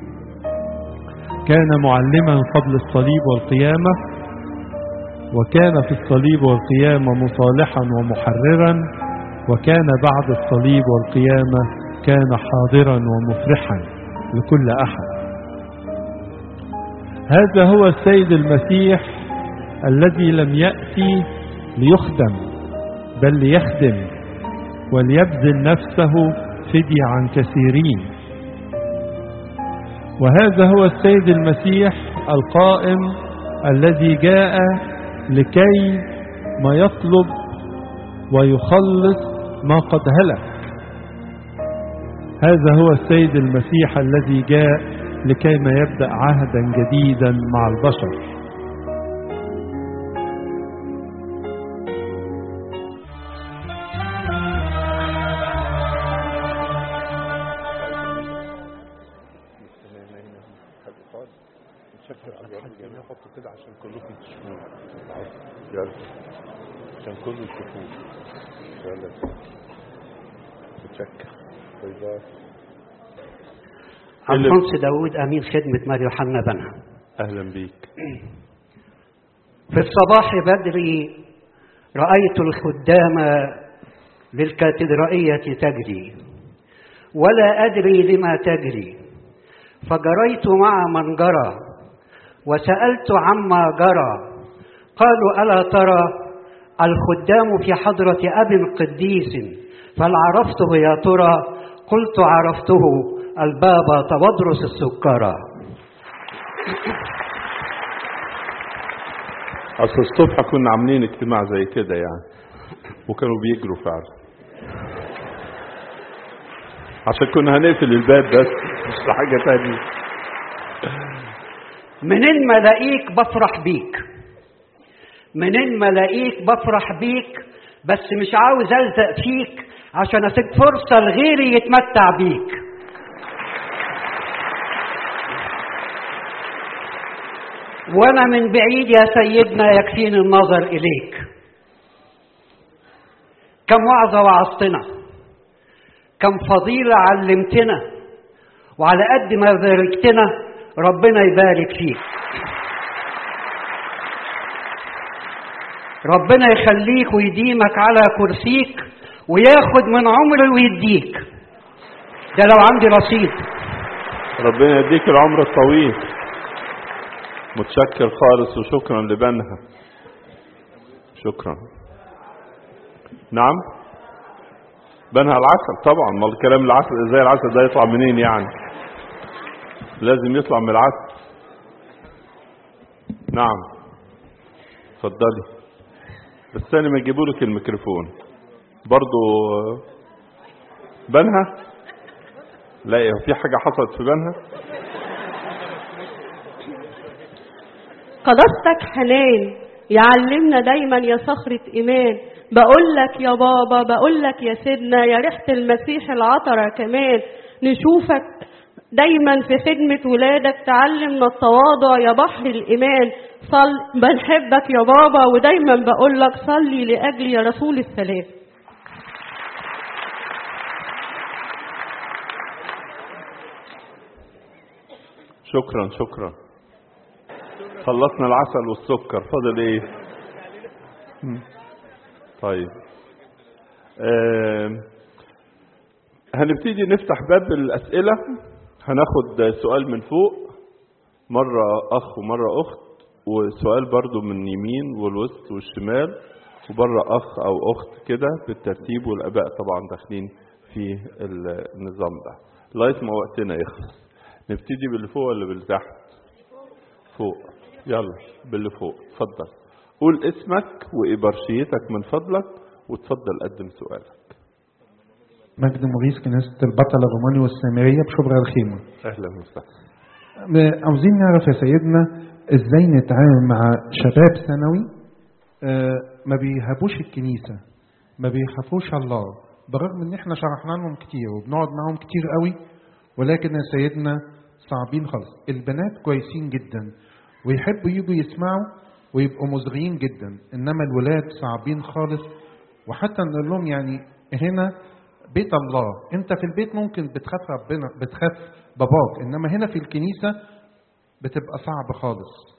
كان معلما قبل الصليب والقيامة وكان في الصليب والقيامة مصالحا ومحررا وكان بعد الصليب والقيامة كان حاضرا ومفرحا لكل أحد هذا هو السيد المسيح الذي لم يأتي ليخدم بل ليخدم وليبذل نفسه فدية عن كثيرين وهذا هو السيد المسيح القائم الذي جاء لكي ما يطلب ويخلص ما قد هلك هذا هو السيد المسيح الذي جاء لكي ما يبدأ عهدا جديدا مع البشر نحط كده عشان كلكم تشوفوه يلا عشان كله يشوفوه يلا متشكر باي باي الفونس داوود امين خدمه مار يوحنا بنها اهلا بيك في الصباح بدري رايت الخدام للكاتدرائيه تجري ولا ادري لما تجري فجريت مع من جرى وسالت عما جرى قالوا الا ترى الخدام في حضره اب قديس فهل عرفته يا ترى قلت عرفته البابا تبدرس السكرة اصل الصبح كنا عاملين اجتماع زي كده يعني وكانوا بيجروا فعلا عشان كنا هنقفل الباب بس مش لحاجة تانية منين ما الاقيك بفرح بيك منين ما الاقيك بفرح بيك بس مش عاوز الزق فيك عشان اسيب فرصة لغيري يتمتع بيك وانا من بعيد يا سيدنا يكفيني النظر اليك كم وعظة وعظتنا كم فضيلة علمتنا وعلى قد ما باركتنا ربنا يبارك فيك ربنا يخليك ويديمك على كرسيك وياخد من عمري ويديك ده لو عندي رصيد ربنا يديك العمر الطويل متشكر خالص وشكرا لبنها شكرا نعم بنها العسل طبعا ما الكلام العسل ازاي العسل ده يطلع منين يعني لازم يطلع من العسل نعم اتفضلي بس ثاني ما يجيبوا لك الميكروفون برضو بنها لا إيه، في حاجة حصلت في بنها قداستك حنان يعلمنا دايما يا صخرة إيمان بقول لك يا بابا بقول لك يا سيدنا يا ريحة المسيح العطرة كمان نشوفك دايما في خدمة ولادك تعلمنا التواضع يا بحر الإيمان صل بنحبك يا بابا ودايما بقول لك صلي لأجلي يا رسول السلام شكرا شكرا خلصنا العسل والسكر فاضل ايه مم. طيب آم، هنبتدي نفتح باب الأسئلة هناخد سؤال من فوق مرة أخ ومرة أخت وسؤال برضو من يمين والوسط والشمال وبره أخ أو أخت كده بالترتيب والآباء طبعا داخلين في النظام ده لغاية ما وقتنا يخلص نبتدي باللي فوق ولا باللي تحت فوق يلا باللي فوق اتفضل قول اسمك وإبرشيتك من فضلك وتفضل قدم سؤالك مجد مغيث كنيسة البطل الروماني والسامرية بشبرا الخيمة أهلا وسهلا م- عاوزين نعرف يا سيدنا ازاي نتعامل مع شباب ثانوي آه، ما بيهابوش الكنيسة ما بيخافوش الله برغم ان احنا شرحنا لهم كتير وبنقعد معاهم كتير قوي ولكن يا سيدنا صعبين خالص البنات كويسين جدا ويحبوا يجوا يسمعوا ويبقوا مصغيين جدا انما الولاد صعبين خالص وحتى نقول لهم يعني هنا بيت الله انت في البيت ممكن بتخاف ربنا بتخاف باباك انما هنا في الكنيسة بتبقى صعب خالص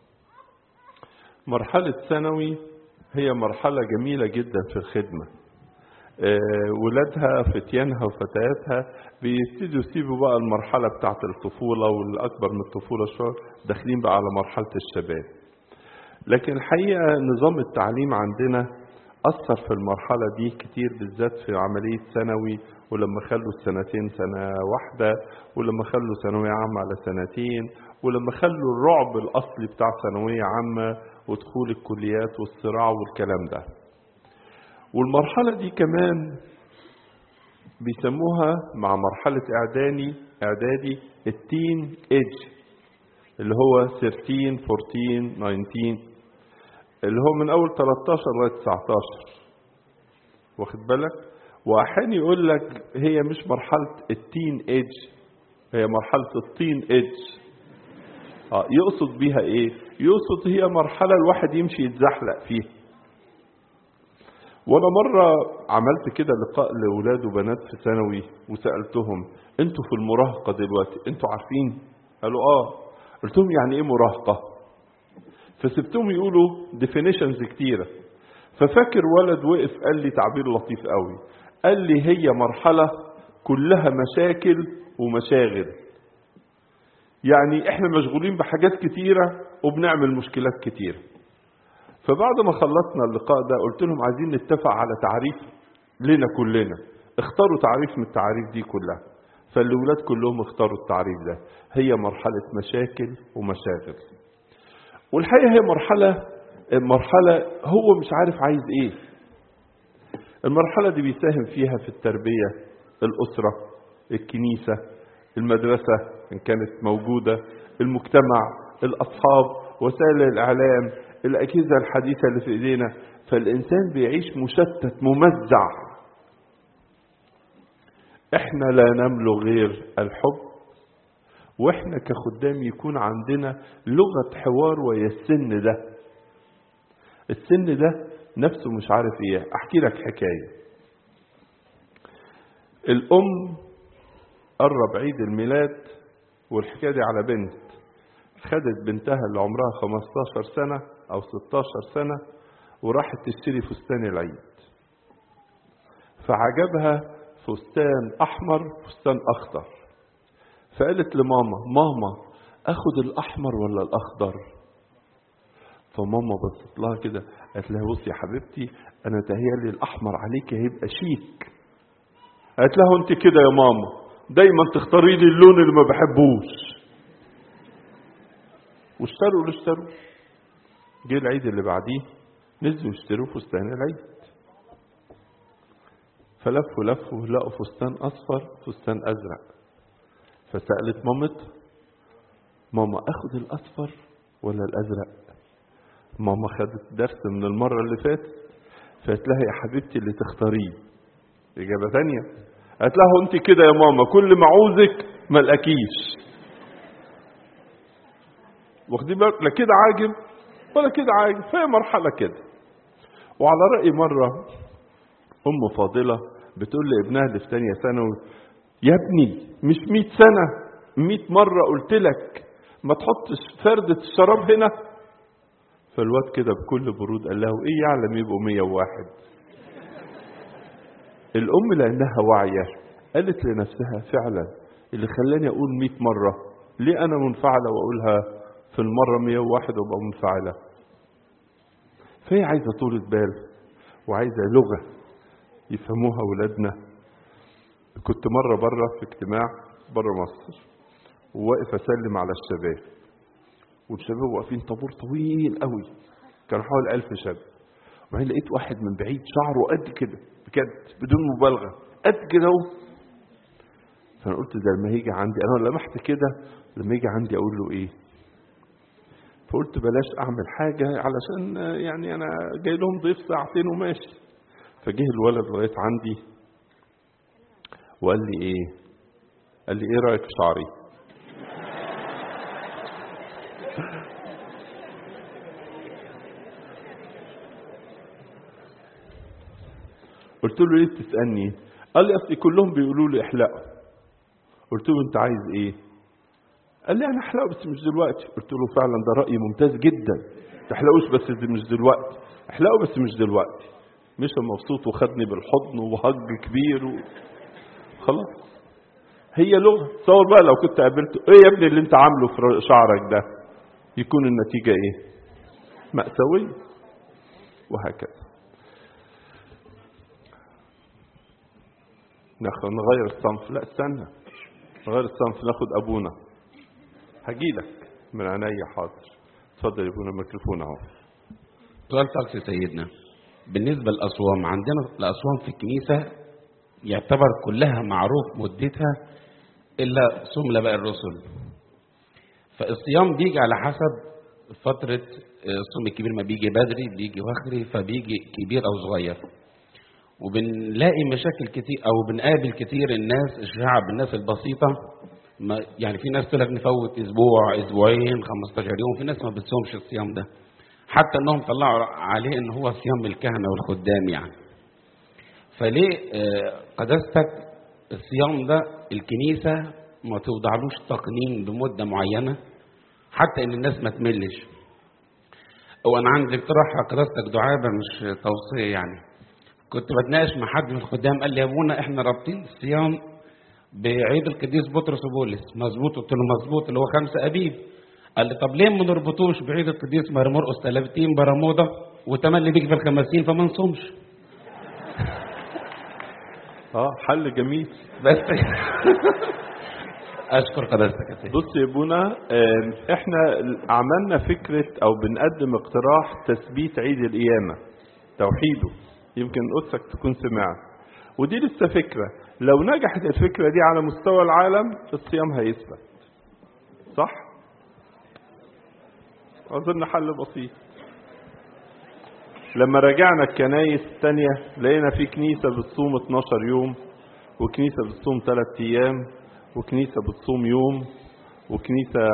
مرحلة ثانوي هي مرحلة جميلة جدا في الخدمة آه، ولادها فتيانها وفتياتها بيبتدوا يسيبوا بقى المرحلة بتاعت الطفولة والأكبر من الطفولة شوية داخلين بقى على مرحلة الشباب لكن الحقيقة نظام التعليم عندنا أثر في المرحلة دي كتير بالذات في عملية ثانوي ولما خلوا السنتين سنة واحدة ولما خلوا ثانوية عامة على سنتين ولما خلوا الرعب الأصلي بتاع ثانوية عامة ودخول الكليات والصراع والكلام ده والمرحلة دي كمان بيسموها مع مرحلة إعدادي إعدادي التين إيج اللي هو 13 14 19 اللي هو من أول 13 لغاية 19 واخد بالك وأحيانا يقول لك هي مش مرحلة التين إيج هي مرحلة الطين إيج آه يقصد بيها إيه؟ يقصد هي مرحلة الواحد يمشي يتزحلق فيها وانا مره عملت كده لقاء لاولاد وبنات في ثانوي وسالتهم انتوا في المراهقه دلوقتي انتوا عارفين قالوا اه قلت لهم يعني ايه مراهقه فسبتهم يقولوا ديفينيشنز كتيره ففاكر ولد وقف قال لي تعبير لطيف قوي قال لي هي مرحله كلها مشاكل ومشاغل يعني احنا مشغولين بحاجات كتيره وبنعمل مشكلات كتيره فبعد ما خلصنا اللقاء ده قلت لهم عايزين نتفق على تعريف لنا كلنا اختاروا تعريف من التعاريف دي كلها فالولاد كلهم اختاروا التعريف ده هي مرحلة مشاكل ومشاغل والحقيقة هي مرحلة مرحلة هو مش عارف عايز ايه المرحلة دي بيساهم فيها في التربية الأسرة الكنيسة المدرسة إن كانت موجودة المجتمع الأصحاب وسائل الإعلام الأجهزة الحديثة اللي في إيدينا فالإنسان بيعيش مشتت ممزع احنا لا نملك غير الحب واحنا كخدام يكون عندنا لغة حوار ويا السن ده السن ده نفسه مش عارف ايه احكي لك حكاية الام قرب عيد الميلاد والحكاية دي على بنت خدت بنتها اللي عمرها 15 سنة او 16 سنة وراحت تشتري فستان العيد فعجبها فستان احمر فستان اخضر فقالت لماما ماما اخد الاحمر ولا الاخضر فماما بصت لها كده قالت لها بصي يا حبيبتي انا تهيألي الاحمر عليك هيبقى شيك قالت لها انت كده يا ماما دايما تختاري لي اللون اللي ما بحبوش واشتروا اللي اشتروا جه العيد اللي بعديه نزلوا يشتروا فستان العيد فلفوا لفوا لقوا فستان اصفر فستان ازرق فسألت مامتها ماما اخد الاصفر ولا الازرق ماما خدت درس من المرة اللي فاتت فقالت لها يا حبيبتي اللي تختاريه اجابة ثانية قالت لها انت كده يا ماما كل ما عوزك ما الاقيش واخدين بالك لا كده عاجب ولا كده عاجب فهي مرحلة كده وعلى رأي مرة أم فاضلة بتقول لابنها اللي في تانية ثانوي يا ابني مش مئة سنة مئة مرة قلت لك ما تحطش فردة الشراب هنا فالواد كده بكل برود قال له ايه يعلم يبقوا مية وواحد الأم لأنها واعية قالت لنفسها فعلا اللي خلاني أقول مئة مرة ليه أنا منفعلة وأقولها في المرة مية وواحد وأبقى منفعلة فهي عايزة طولة بال وعايزة لغة يفهموها ولادنا كنت مرة بره في اجتماع بره مصر وواقف أسلم على الشباب والشباب واقفين طابور طويل قوي كانوا حوالي ألف شاب وبعدين لقيت واحد من بعيد شعره قد كده بجد بدون مبالغة قد كده اهو فأنا قلت ده لما يجي عندي أنا لمحت كده لما يجي عندي أقول له إيه فقلت بلاش أعمل حاجة علشان يعني أنا جاي لهم ضيف ساعتين وماشي فجه الولد لغاية عندي وقال لي ايه قال لي ايه رأيك في شعري قلت له ليه بتسألني قال لي اصل كلهم بيقولوا لي احلقه قلت له انت عايز ايه قال لي انا احلقه بس مش دلوقتي قلت له فعلا ده رأي ممتاز جدا تحلقوش بس مش دلوقتي احلقه بس مش دلوقتي مش مبسوط وخدني بالحضن وهج كبير و... خلاص هي لغة تصور بقى لو كنت قابلته ايه يا ابني اللي انت عامله في شعرك ده يكون النتيجة ايه مأساوية وهكذا ناخد نغير الصنف لا استنى نغير الصنف ناخد ابونا هجيلك من عينيا حاضر اتفضل يا ابونا الميكروفون اهو سؤال طرف سيدنا بالنسبة للأصوام عندنا الأصوام في الكنيسة يعتبر كلها معروف مدتها إلا صوم لباء الرسل فالصيام بيجي على حسب فترة الصوم الكبير ما بيجي بدري بيجي وخري فبيجي كبير أو صغير وبنلاقي مشاكل كتير أو بنقابل كتير الناس الشعب الناس البسيطة ما يعني في ناس تقول لك نفوت أسبوع أسبوعين 15 يوم في ناس ما بتصومش الصيام ده حتى انهم طلعوا عليه ان هو صيام الكهنه والخدام يعني فليه قداستك الصيام ده الكنيسه ما توضعلوش تقنين بمده معينه حتى ان الناس ما تملش وانا عندي اقتراح قداستك دعابه مش توصيه يعني كنت بتناقش مع حد من الخدام قال لي يا ابونا احنا رابطين الصيام بعيد القديس بطرس وبولس مظبوط قلت له مظبوط اللي هو خمسة ابيب قال لي طب ليه ما نربطوش بعيد القديس مرمرقس 30 برموده وتملي بيك في الخمسين فما نصومش اه حل جميل بس اشكر قداستك يا سيدي بص يا ابونا احنا عملنا فكرة او بنقدم اقتراح تثبيت عيد القيامة توحيده يمكن قدسك تكون سمعت ودي لسه فكرة لو نجحت الفكرة دي على مستوى العالم الصيام هيثبت صح أظن حل بسيط لما راجعنا الكنايس التانية لقينا في كنيسة بتصوم 12 يوم وكنيسة بتصوم ثلاث أيام وكنيسة بتصوم يوم وكنيسة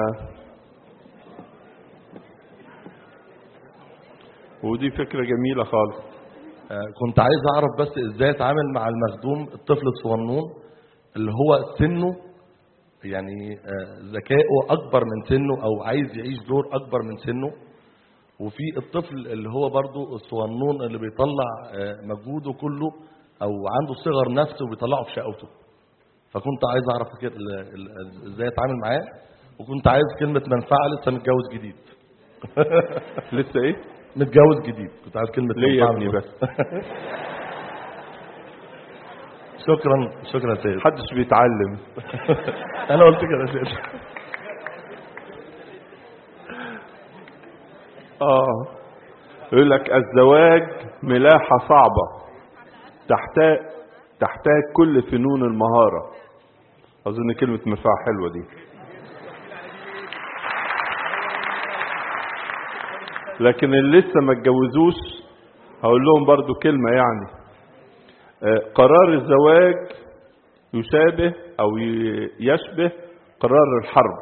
ودي فكرة جميلة خالص آه، كنت عايز اعرف بس ازاي اتعامل مع المخدوم الطفل الصغنون اللي هو سنه يعني آه، ذكائه اكبر من سنه او عايز يعيش دور اكبر من سنه وفي الطفل اللي هو برضو الصغنون اللي بيطلع آه، مجهوده كله او عنده صغر نفس وبيطلعه في شقوته فكنت عايز اعرف كده ال- ال- ازاي اتعامل معاه وكنت عايز كلمة منفعة لسه متجوز جديد لسه ايه؟ متجوز جديد كنت عايز كلمة ليه يا منفعة ابني من- بس؟ شكرا شكرا يا سيد محدش بيتعلم انا قلت كده يا سيد اه يقول لك الزواج ملاحة صعبة تحتاج تحتاج كل فنون المهارة أظن كلمة مفاعة حلوة دي لكن اللي لسه ما اتجوزوش هقول لهم برضو كلمة يعني آه، قرار الزواج يشابه أو ي- يشبه قرار الحرب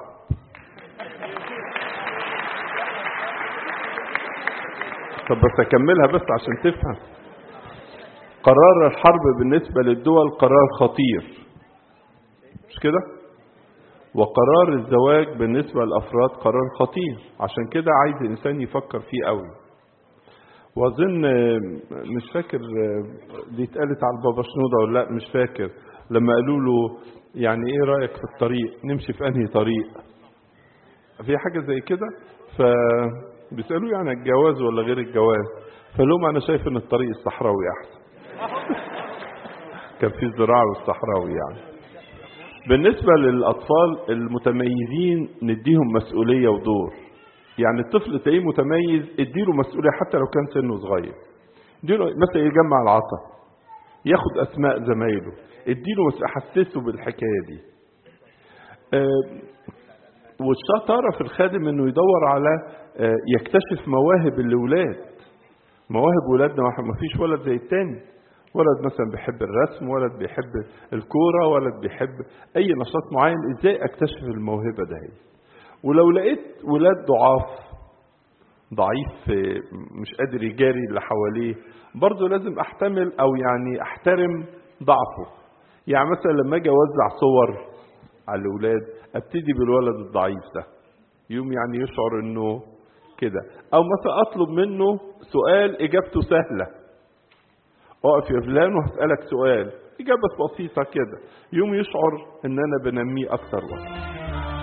طب بس أكملها بس عشان تفهم قرار الحرب بالنسبة للدول قرار خطير مش كده وقرار الزواج بالنسبة للأفراد قرار خطير عشان كده عايز الإنسان يفكر فيه قوي وأظن آه، مش فاكر آه، دي اتقالت على البابا شنودة ولا لا مش فاكر لما قالوا له يعني ايه رأيك في الطريق نمشي في انهي طريق في حاجة زي كده فبيسألوا يعني الجواز ولا غير الجواز فلهم أنا شايف إن الطريق الصحراوي أحسن كان في الزراعة والصحراوي يعني بالنسبة للأطفال المتميزين نديهم مسؤولية ودور يعني الطفل تلاقيه متميز اديله مسؤولية حتى لو كان سنه صغير اديله مثلا يجمع العصا ياخد أسماء زمايله اديله مس- حسسه بالحكاية دي آه، والشطارة في الخادم انه يدور على آه، يكتشف مواهب الأولاد مواهب ولادنا ما فيش ولد زي التاني ولد مثلا بيحب الرسم ولد بيحب الكورة ولد بيحب أي نشاط معين إزاي أكتشف الموهبة ده هي ولو لقيت ولاد ضعاف ضعيف آه، مش قادر يجاري اللي حواليه برضه لازم أحتمل أو يعني أحترم ضعفه يعني مثلا لما أجي أوزع صور على الأولاد أبتدي بالولد الضعيف ده يوم يعني يشعر إنه كده أو مثلا أطلب منه سؤال إجابته سهلة اقف يا فلان وهسألك سؤال إجابة بسيطة كده يوم يشعر إن أنا بنميه أكتر وقت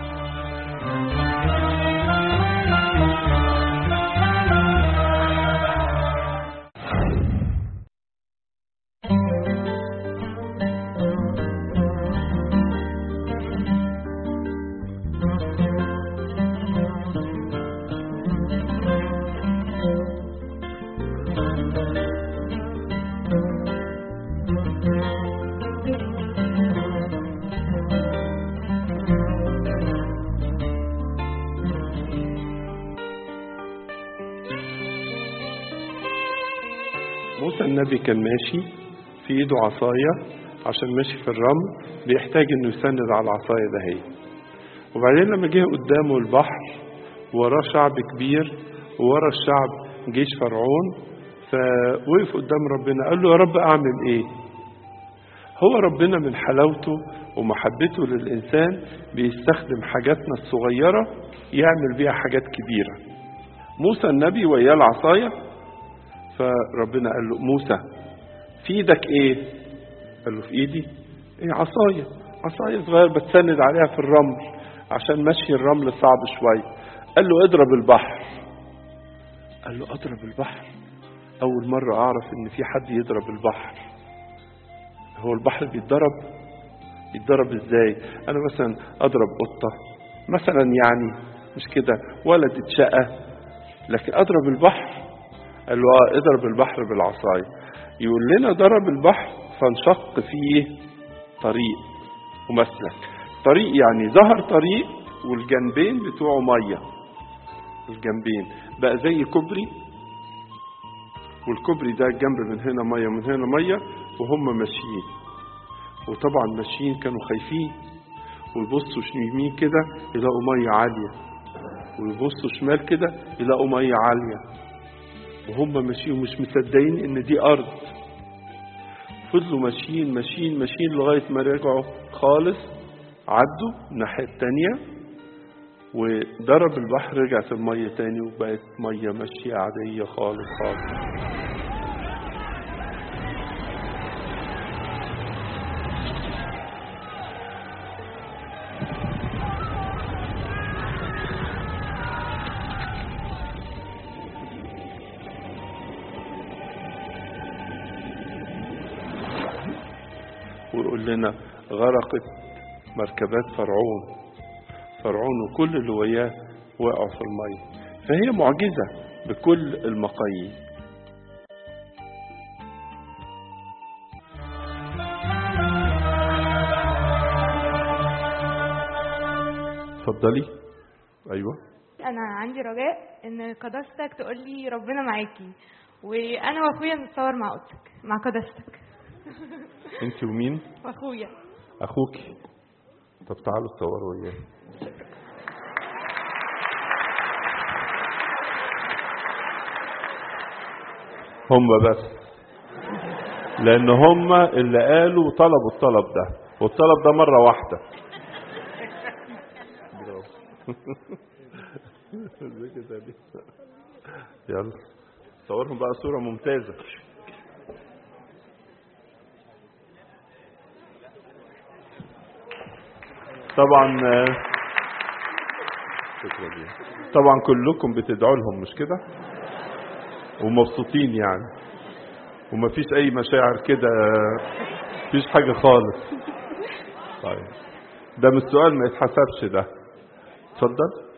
موسى النبي كان ماشي في ايده عصاية عشان ماشي في الرمل بيحتاج انه يسند على العصاية ده هي وبعدين لما جه قدامه البحر وراه شعب كبير وورا الشعب جيش فرعون فوقف قدام ربنا قال له يا رب اعمل ايه هو ربنا من حلاوته ومحبته للإنسان بيستخدم حاجاتنا الصغيرة يعمل بيها حاجات كبيرة موسى النبي وياه العصاية فربنا قال له موسى في ايدك ايه قال له في ايدي ايه عصاية عصاية صغيرة بتسند عليها في الرمل عشان مشي الرمل صعب شوية قال له اضرب البحر قال له اضرب البحر اول مرة اعرف ان في حد يضرب البحر هو البحر بيتضرب يتضرب ازاي انا مثلا اضرب قطة مثلا يعني مش كده ولد اتشقى لكن اضرب البحر قال له اه اضرب البحر بالعصاية يقول لنا ضرب البحر فانشق فيه طريق ومسلك طريق يعني ظهر طريق والجنبين بتوعه ميه الجنبين بقى زي كوبري والكوبري ده الجنب من هنا ميه من هنا ميه وهم ماشيين وطبعا ماشيين كانوا خايفين ويبصوا يمين كده يلاقوا مية عالية ويبصوا شمال كده يلاقوا مية عالية وهم ماشيين ومش مصدقين ان دي ارض فضلوا ماشيين ماشيين ماشيين لغاية ما رجعوا خالص عدوا الناحية التانية وضرب البحر رجعت المية تاني وبقت مية ماشية عادية خالص خالص ويقول لنا غرقت مركبات فرعون فرعون وكل اللي وياه وقعوا في المية فهي معجزة بكل المقاييس اتفضلي ايوه انا عندي رجاء ان قداستك تقول لي ربنا معاكي وانا واخويا نتصور مع اوضتك مع قداستك انت ومين واخويا اخوكي طب تعالوا تصوروا وياه هم بس لان هم اللي قالوا طلبوا الطلب ده والطلب ده مرة واحدة يلا صورهم بقى صورة ممتازة طبعا شكرا لله. طبعا كلكم بتدعوا لهم مش كده ومبسوطين يعني ومفيش اي مشاعر كده مفيش حاجة خالص طيب ده مش سؤال ما يتحسبش ده اتفضل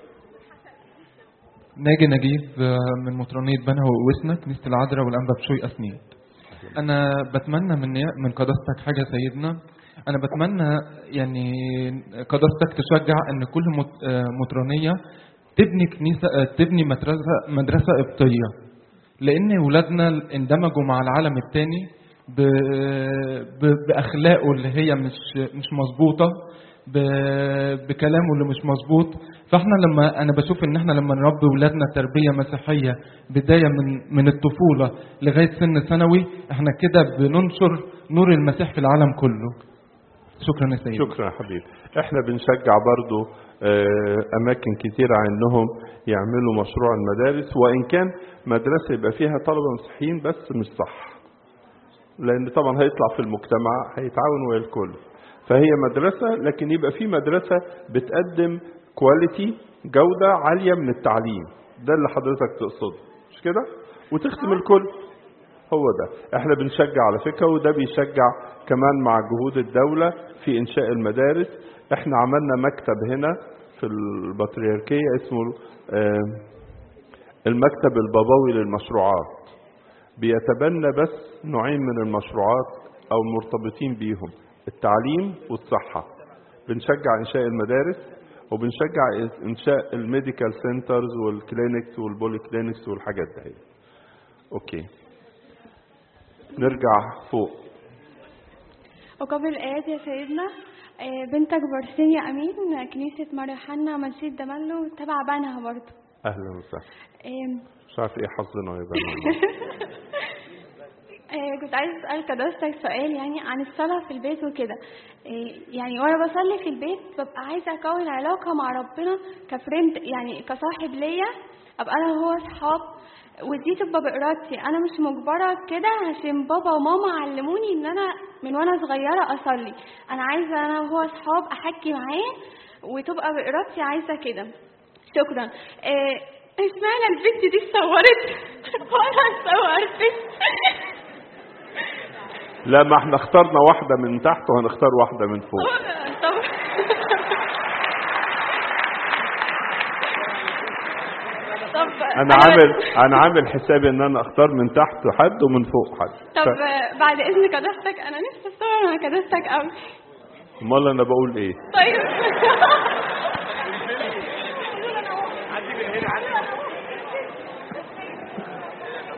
ناجي نجيب آه، من مطرانية بنها ووسنا كنيسة العذراء والأنبا بشوي أسنيد أنا بتمنى من من قداستك حاجة يا سيدنا أنا بتمنى يعني قداستك تشجع إن كل مت- آه، مطرانية تبني كنيسة آه، تبني مدرسة مدرسة قبطية لأن ولادنا اندمجوا مع العالم التاني ب- ب- بأخلاقه اللي هي مش مش مظبوطة ب- بكلامه اللي مش مظبوط فاحنا لما انا بشوف ان احنا لما نربي ولادنا تربيه مسيحيه بدايه من من الطفوله لغايه سن ثانوي احنا كده بننشر نور المسيح في العالم كله شكرا يا سيدي شكرا يا حبيبي احنا بنشجع برضو آه، اماكن كتيرة انهم يعملوا مشروع المدارس وان كان مدرسة يبقى فيها طلبة مسيحيين بس مش صح لان طبعا هيطلع في المجتمع هيتعاون ويا الكل فهي مدرسة لكن يبقى في مدرسة بتقدم كواليتي جودة عالية من التعليم ده اللي حضرتك تقصده مش كده وتخدم الكل هو ده احنا بنشجع على فكرة وده بيشجع كمان مع جهود الدولة في انشاء المدارس احنا عملنا مكتب هنا في البطريركية اسمه آه، المكتب البابوي للمشروعات بيتبنى بس نوعين من المشروعات او المرتبطين بيهم التعليم والصحة بنشجع انشاء المدارس وبنشجع انشاء الميديكال سنترز والكلينكس والبولي كلينكس والحاجات دي اوكي نرجع فوق وقبل الآيات يا سيدنا آه، بنتك برسينيا أمين كنيسة مريم حنا مسجد دملو تبع بنها برضه اهلا وسهلا آم، مش عارف ايه حظنا يا بني آه، كنت عايز أسأل كدرستك سؤال يعني عن الصلاة في البيت وكده آه، يعني وأنا بصلي في البيت ببقى عايزة أكون علاقة مع ربنا كفريند يعني كصاحب ليا أبقى أنا وهو أصحاب ودي تبقى بإرادتي أنا مش مجبرة كده عشان بابا وماما علموني إن أنا من وأنا صغيرة أصلي أنا عايزة أنا وهو أصحاب أحكي معاه وتبقى بإرادتي عايزة كده شكرا آه، اشمعنى البنت دي اتصورت وانا اتصورت لا ما احنا اخترنا واحدة من تحت وهنختار واحدة من فوق طب طب انا عامل انا عامل حسابي ان انا اختار من تحت حد ومن فوق حد طب ف- بعد اذن كدستك انا نفسي اتصور مع كدستك قوي امال انا بقول ايه طيب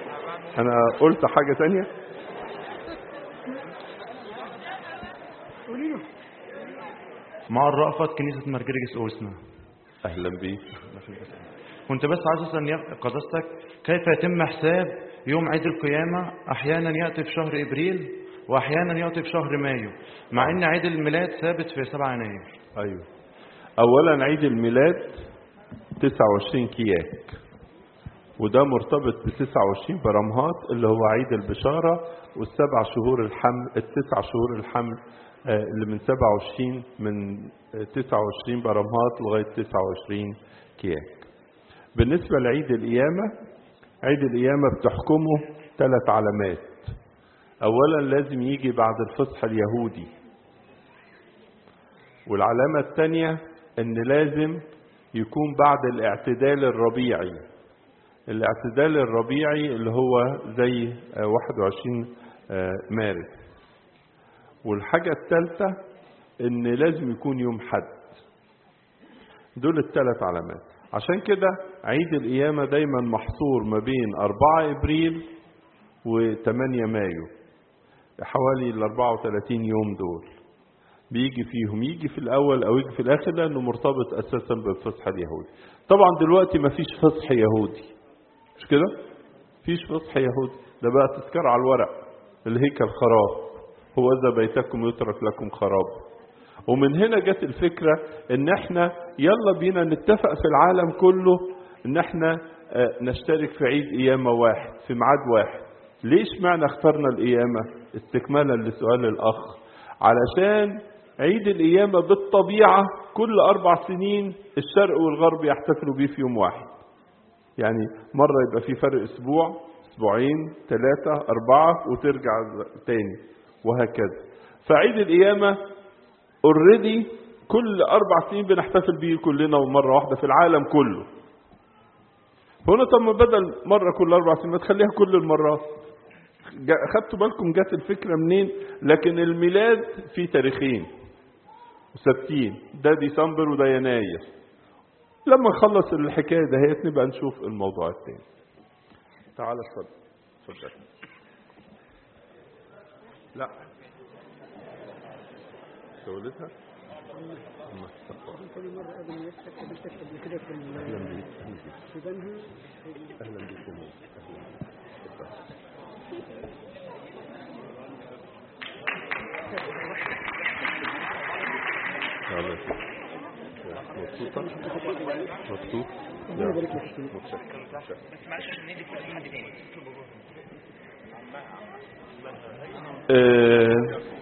انا قلت حاجة تانية مع الرأفت كنيسة مرجرجس أوسنا أهلا بيك كنت بس عايز أسأل يا قداستك كيف يتم حساب يوم عيد القيامة أحيانا يأتي في شهر إبريل وأحيانا يأتي في شهر مايو مع إن عيد الميلاد ثابت في 7 يناير أيوه أولا عيد الميلاد 29 كياك وده مرتبط ب 29 برمهات اللي هو عيد البشارة والسبع شهور الحمل التسع شهور الحمل آه، اللي من 27 من آه، 29 برمهات لغاية 29 كياك بالنسبة لعيد القيامة عيد القيامة بتحكمه ثلاث علامات أولا لازم يجي بعد الفصح اليهودي والعلامة الثانية أن لازم يكون بعد الاعتدال الربيعي الاعتدال الربيعي اللي هو زي آه، 21 آه، مارس والحاجة الثالثة ان لازم يكون يوم حد دول الثلاث علامات عشان كده عيد القيامة دايما محصور ما بين 4 ابريل و8 مايو حوالي ال 34 يوم دول بيجي فيهم يجي في الاول او يجي في الاخر لانه مرتبط اساسا بالفصح اليهودي طبعا دلوقتي ما فيش فصح يهودي مش كده فيش فصح يهودي ده بقى تذكار على الورق الهيكل خراب هو ذا بيتكم يترك لكم خراب ومن هنا جت الفكرة ان احنا يلا بينا نتفق في العالم كله ان احنا آه، نشترك في عيد قيامة واحد في ميعاد واحد ليش معنى اخترنا القيامة استكمالا لسؤال الاخ علشان عيد القيامة بالطبيعة كل اربع سنين الشرق والغرب يحتفلوا بيه في يوم واحد يعني مرة يبقى في فرق اسبوع اسبوعين ثلاثة اربعة وترجع تاني وهكذا فعيد القيامة اوريدي كل اربع سنين بنحتفل بيه كلنا مرة واحدة في العالم كله هنا طب ما بدل مرة كل اربع سنين ما تخليها كل المرات جا- خدتوا بالكم جت الفكرة منين لكن الميلاد فيه تاريخين ثابتين ده ديسمبر وده يناير لما نخلص الحكاية دهيت نبقى نشوف الموضوع التاني تعال اتفضل اتفضل لا تولدها كل مرة قبل ما يفتح قابلتك قبل كده في اهلا ال- بيك في بنها اهلا بيك يا ماما. تعال مبسوطة مبسوط ربنا يبارك لك فيك. متشكر متشكر. آه،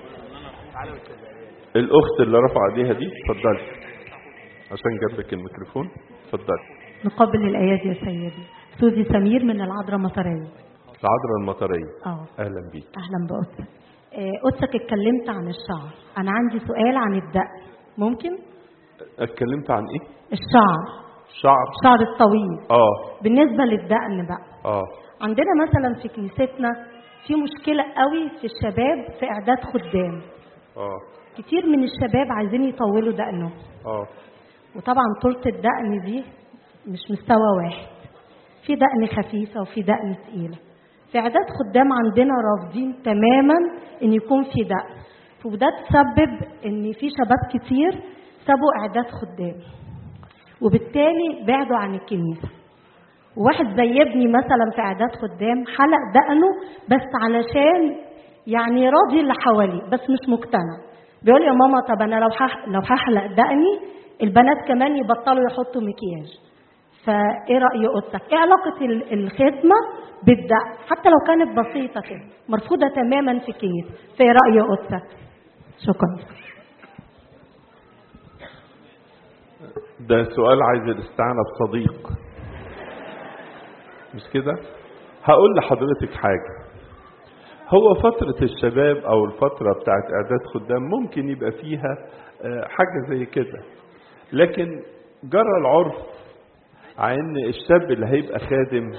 الأخت اللي رفع ايديها دي اتفضلي عشان جنبك الميكروفون اتفضلي نقبل الآيات يا سيدي سوزي سمير من العذراء مطرية العذراء المطرية اه أهلا بيك أهلا بقدسك آه، قدسك اتكلمت عن الشعر أنا عندي سؤال عن الدقن ممكن اتكلمت عن ايه؟ الشعر شعر الشعر الطويل اه بالنسبة للدقن بقى اه عندنا مثلا في كنيستنا في مشكلة قوي في الشباب في إعداد خدام اه كتير من الشباب عايزين يطولوا دقنهم اه وطبعا طولة الدقن دي مش مستوى واحد في دقن خفيفة وفي دقن تقيلة في إعداد خدام عندنا رافضين تماما إن يكون في دقن وده تسبب إن في شباب كتير سابوا إعداد خدام وبالتالي بعدوا عن الكنيسة وواحد زي ابني مثلا في إعداد خدام حلق دقنه بس علشان يعني راضي اللي حواليه بس مش مقتنع بيقول يا ماما طب انا لو هح- لو هحلق دقني البنات كمان يبطلوا يحطوا مكياج فايه راي قدسك ايه علاقه ال- الخدمه بالدقن حتى لو كانت بسيطه كده مرفوضه تماما في الكنيسه فايه راي قدسك شكرا ده سؤال عايز الاستعانة بصديق مش كده هقول لحضرتك حاجة هو فترة الشباب أو الفترة بتاعت إعداد خدام ممكن يبقى فيها آه، حاجة زي كده لكن جرى العرف عن الشاب اللي هيبقى خادم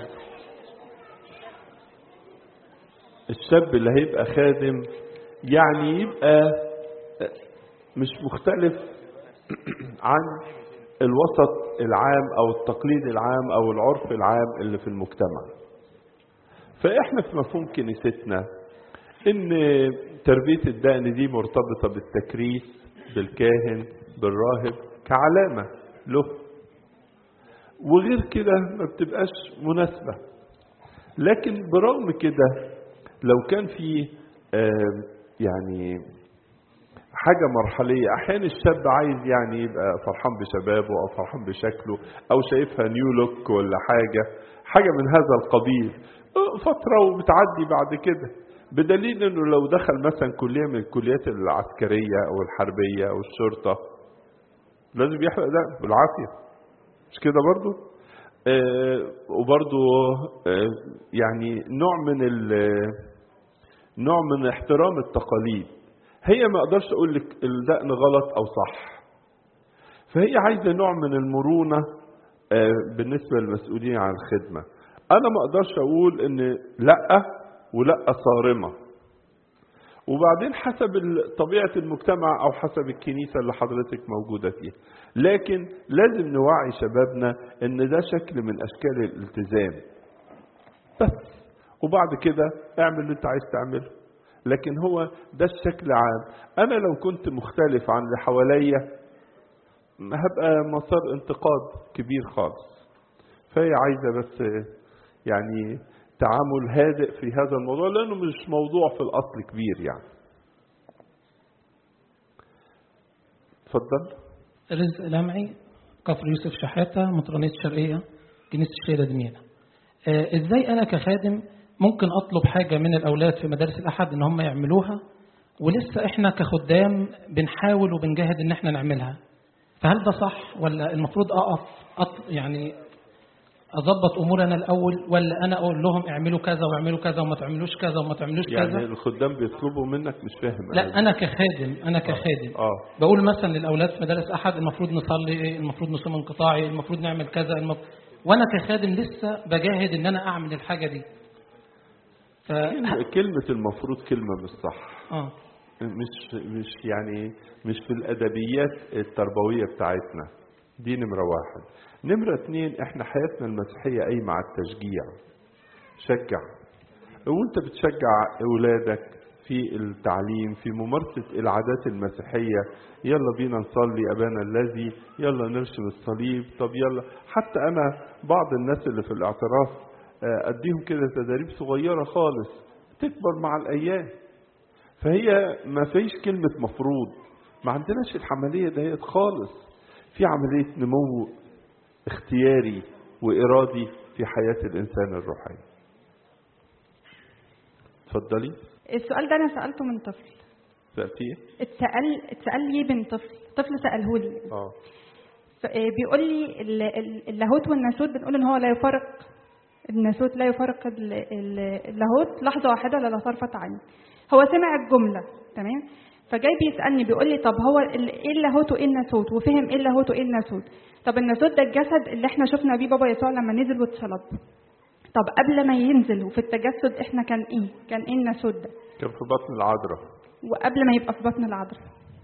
الشاب اللي هيبقى خادم يعني يبقى آه، مش مختلف عن الوسط العام او التقليد العام او العرف العام اللي في المجتمع فاحنا في مفهوم كنيستنا ان تربية الدقن دي مرتبطة بالتكريس بالكاهن بالراهب كعلامة له وغير كده ما بتبقاش مناسبة لكن برغم كده لو كان في آه، يعني حاجة مرحلية أحيانا الشاب عايز يعني يبقى فرحان بشبابه أو فرحان بشكله أو شايفها نيو لوك ولا حاجة حاجة من هذا القبيل آه، فترة وبتعدي بعد كده بدليل انه لو دخل مثلا كلية من الكليات العسكرية او الحربية او الشرطة لازم يحرق ده بالعافية مش كده برضو آه وبرضو آه يعني نوع من ال- نوع من احترام التقاليد هي ما اقدرش اقول لك الدقن غلط او صح فهي عايزه نوع من المرونه آه، بالنسبه للمسؤولين عن الخدمه انا ما اقدرش اقول ان لا ولا صارمه وبعدين حسب ال- طبيعه المجتمع او حسب الكنيسه اللي حضرتك موجوده فيها لكن لازم نوعي شبابنا ان ده شكل من اشكال الالتزام بس وبعد كده اعمل اللي انت عايز تعمله لكن هو ده الشكل عام انا لو كنت مختلف عن اللي حواليا هبقى مسار انتقاد كبير خالص فهي عايزه بس يعني تعامل هادئ في هذا الموضوع لانه مش موضوع في الاصل كبير يعني اتفضل رزق لمعي كفر يوسف شحاتة مطرانية الشرقية كنيسة الشهيدة دميانة آه، ازاي انا كخادم ممكن اطلب حاجة من الاولاد في مدارس الاحد ان هم يعملوها ولسه احنا كخدام بنحاول وبنجاهد ان احنا نعملها فهل ده صح ولا المفروض اقف أط... يعني اظبط اموري انا الاول ولا انا اقول لهم اعملوا كذا واعملوا كذا وما تعملوش كذا وما تعملوش يعني كذا الخدام بيطلبوا منك مش فاهم لا انا كخادم انا كخادم اه بقول مثلا للاولاد في مدارس احد المفروض نصلي المفروض نصوم انقطاعي المفروض نعمل كذا المف... وانا كخادم لسه بجاهد ان انا اعمل الحاجه دي ف... كلمة المفروض كلمة مش صح اه مش مش يعني مش في الادبيات التربويه بتاعتنا دي نمره واحد نمره اتنين احنا حياتنا المسيحيه قايمه على التشجيع شجع وانت بتشجع اولادك في التعليم في ممارسه العادات المسيحيه يلا بينا نصلي ابانا الذي يلا نرسم الصليب طب يلا حتى انا بعض الناس اللي في الاعتراف آه، اديهم كده تدريب صغيره خالص تكبر مع الايام فهي ما فيش كلمة مفروض ما عندناش العملية ديت خالص في عملية نمو اختياري وإرادي في حياة الإنسان الروحية اتفضلي السؤال ده انا سالته من طفل سألتيه اتسال اتسال لي من طفل طفل ساله لي اه ف- آه، بيقول لي ال- ال- اللاهوت والناسوت بنقول ان هو لا يفارق الناسوت لا يفارق ال- ال- اللاهوت لحظه واحده ولا طرفه عين هو سمع الجمله تمام فجاي بيسالني بيقول لي طب هو ال- ايه اللاهوت وايه الناسوت وفهم ايه اللاهوت وايه الناسوت طب الناسوت ده الجسد اللي احنا شفنا بيه بابا يسوع لما نزل واتصلب طب قبل ما ينزل وفي التجسد احنا كان ايه كان ايه الناسوت ده كان في بطن العذراء وقبل ما يبقى في بطن العذراء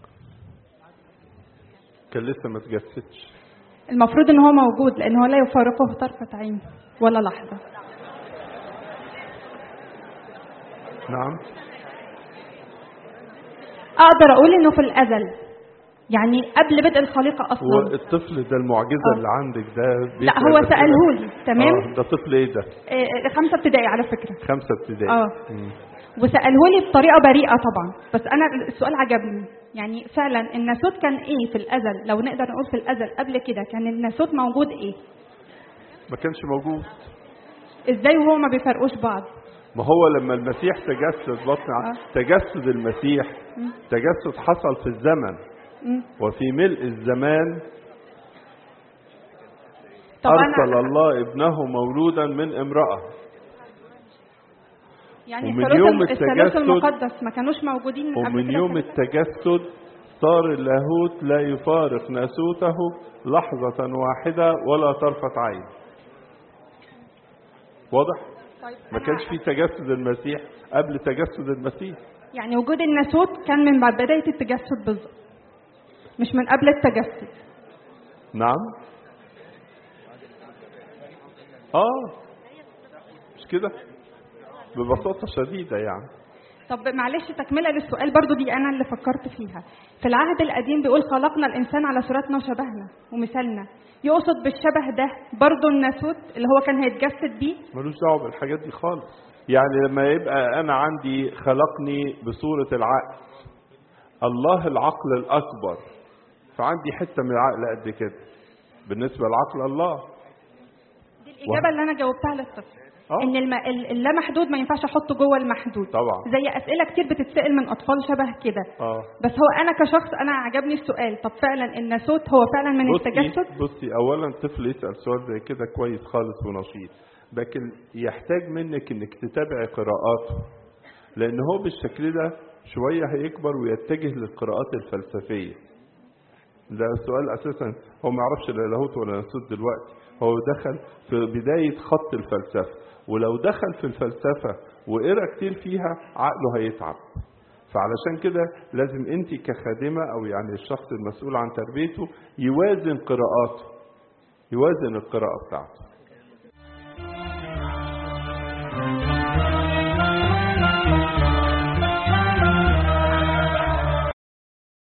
كان لسه ما تجسدش المفروض ان هو موجود لان هو لا يفارقه طرفة عين ولا لحظة نعم اقدر اقول انه في الازل يعني قبل بدء الخليقة هو اصلا الطفل ده المعجزة اللي عندك ده لا بيقرأ هو بس- سألهولي تمام اه ده طفل ايه ده آه، آه، خمسة ابتدائي على فكرة خمسة ابتدائي اه. مم. وسألهولي بطريقة بريئة طبعا بس انا السؤال عجبني يعني فعلا الناسوت كان ايه في الازل لو نقدر نقول في الازل قبل كده كان الناسوت موجود ايه ما كانش موجود ازاي وهو ما بيفرقوش بعض ما هو لما المسيح تجسد بطن ع- تجسد المسيح مم. تجسد حصل في الزمن مم. وفي ملء الزمان طب أرسل انا الله ابنه مولودا من امرأة يعني ومن الثالوث يوم الثالوث التجسد- المقدس ما كانوش موجودين من قبل ومن كده يوم في- التجسد صار اللاهوت لا يفارق ناسوته لحظة واحدة ولا طرفة عين واضح؟ ما كانش في تجسد المسيح قبل تجسد المسيح يعني وجود الناسوت كان من بعد بداية التجسد بالظبط مش من قبل التجسد نعم اه مش كده ببساطة شديدة يعني طب معلش تكمله للسؤال برضو دي انا اللي فكرت فيها في العهد القديم بيقول خلقنا الانسان على صورتنا وشبهنا ومثالنا يقصد بالشبه ده برضو الناسوت اللي هو كان هيتجسد بيه ملوش دعوه بالحاجات دي خالص يعني لما يبقى انا عندي خلقني بصوره العقل الله العقل الاكبر فعندي حته من العقل قد كده بالنسبه لعقل الله دي الاجابه اللي انا جاوبتها للطفل ان الم... ال- اللامحدود ما ينفعش احطه جوه المحدود طبعا زي اسئله كتير بتتسال من اطفال شبه كده اه بس هو انا كشخص انا عجبني السؤال طب فعلا الناسوت هو فعلا من بصي التجسد بصي اولا طفل يسال سؤال زي كده كويس خالص ونشيط لكن يحتاج منك انك تتابعي قراءاته لان هو بالشكل ده شويه هيكبر ويتجه للقراءات الفلسفيه ده سؤال اساسا هو ما يعرفش لا لاهوت ولا ناسوت دلوقتي هو دخل في بدايه خط الفلسفه ولو دخل في الفلسفه وقرا كتير فيها عقله هيتعب فعلشان كده لازم انت كخادمه او يعني الشخص المسؤول عن تربيته يوازن قراءاته يوازن القراءه بتاعته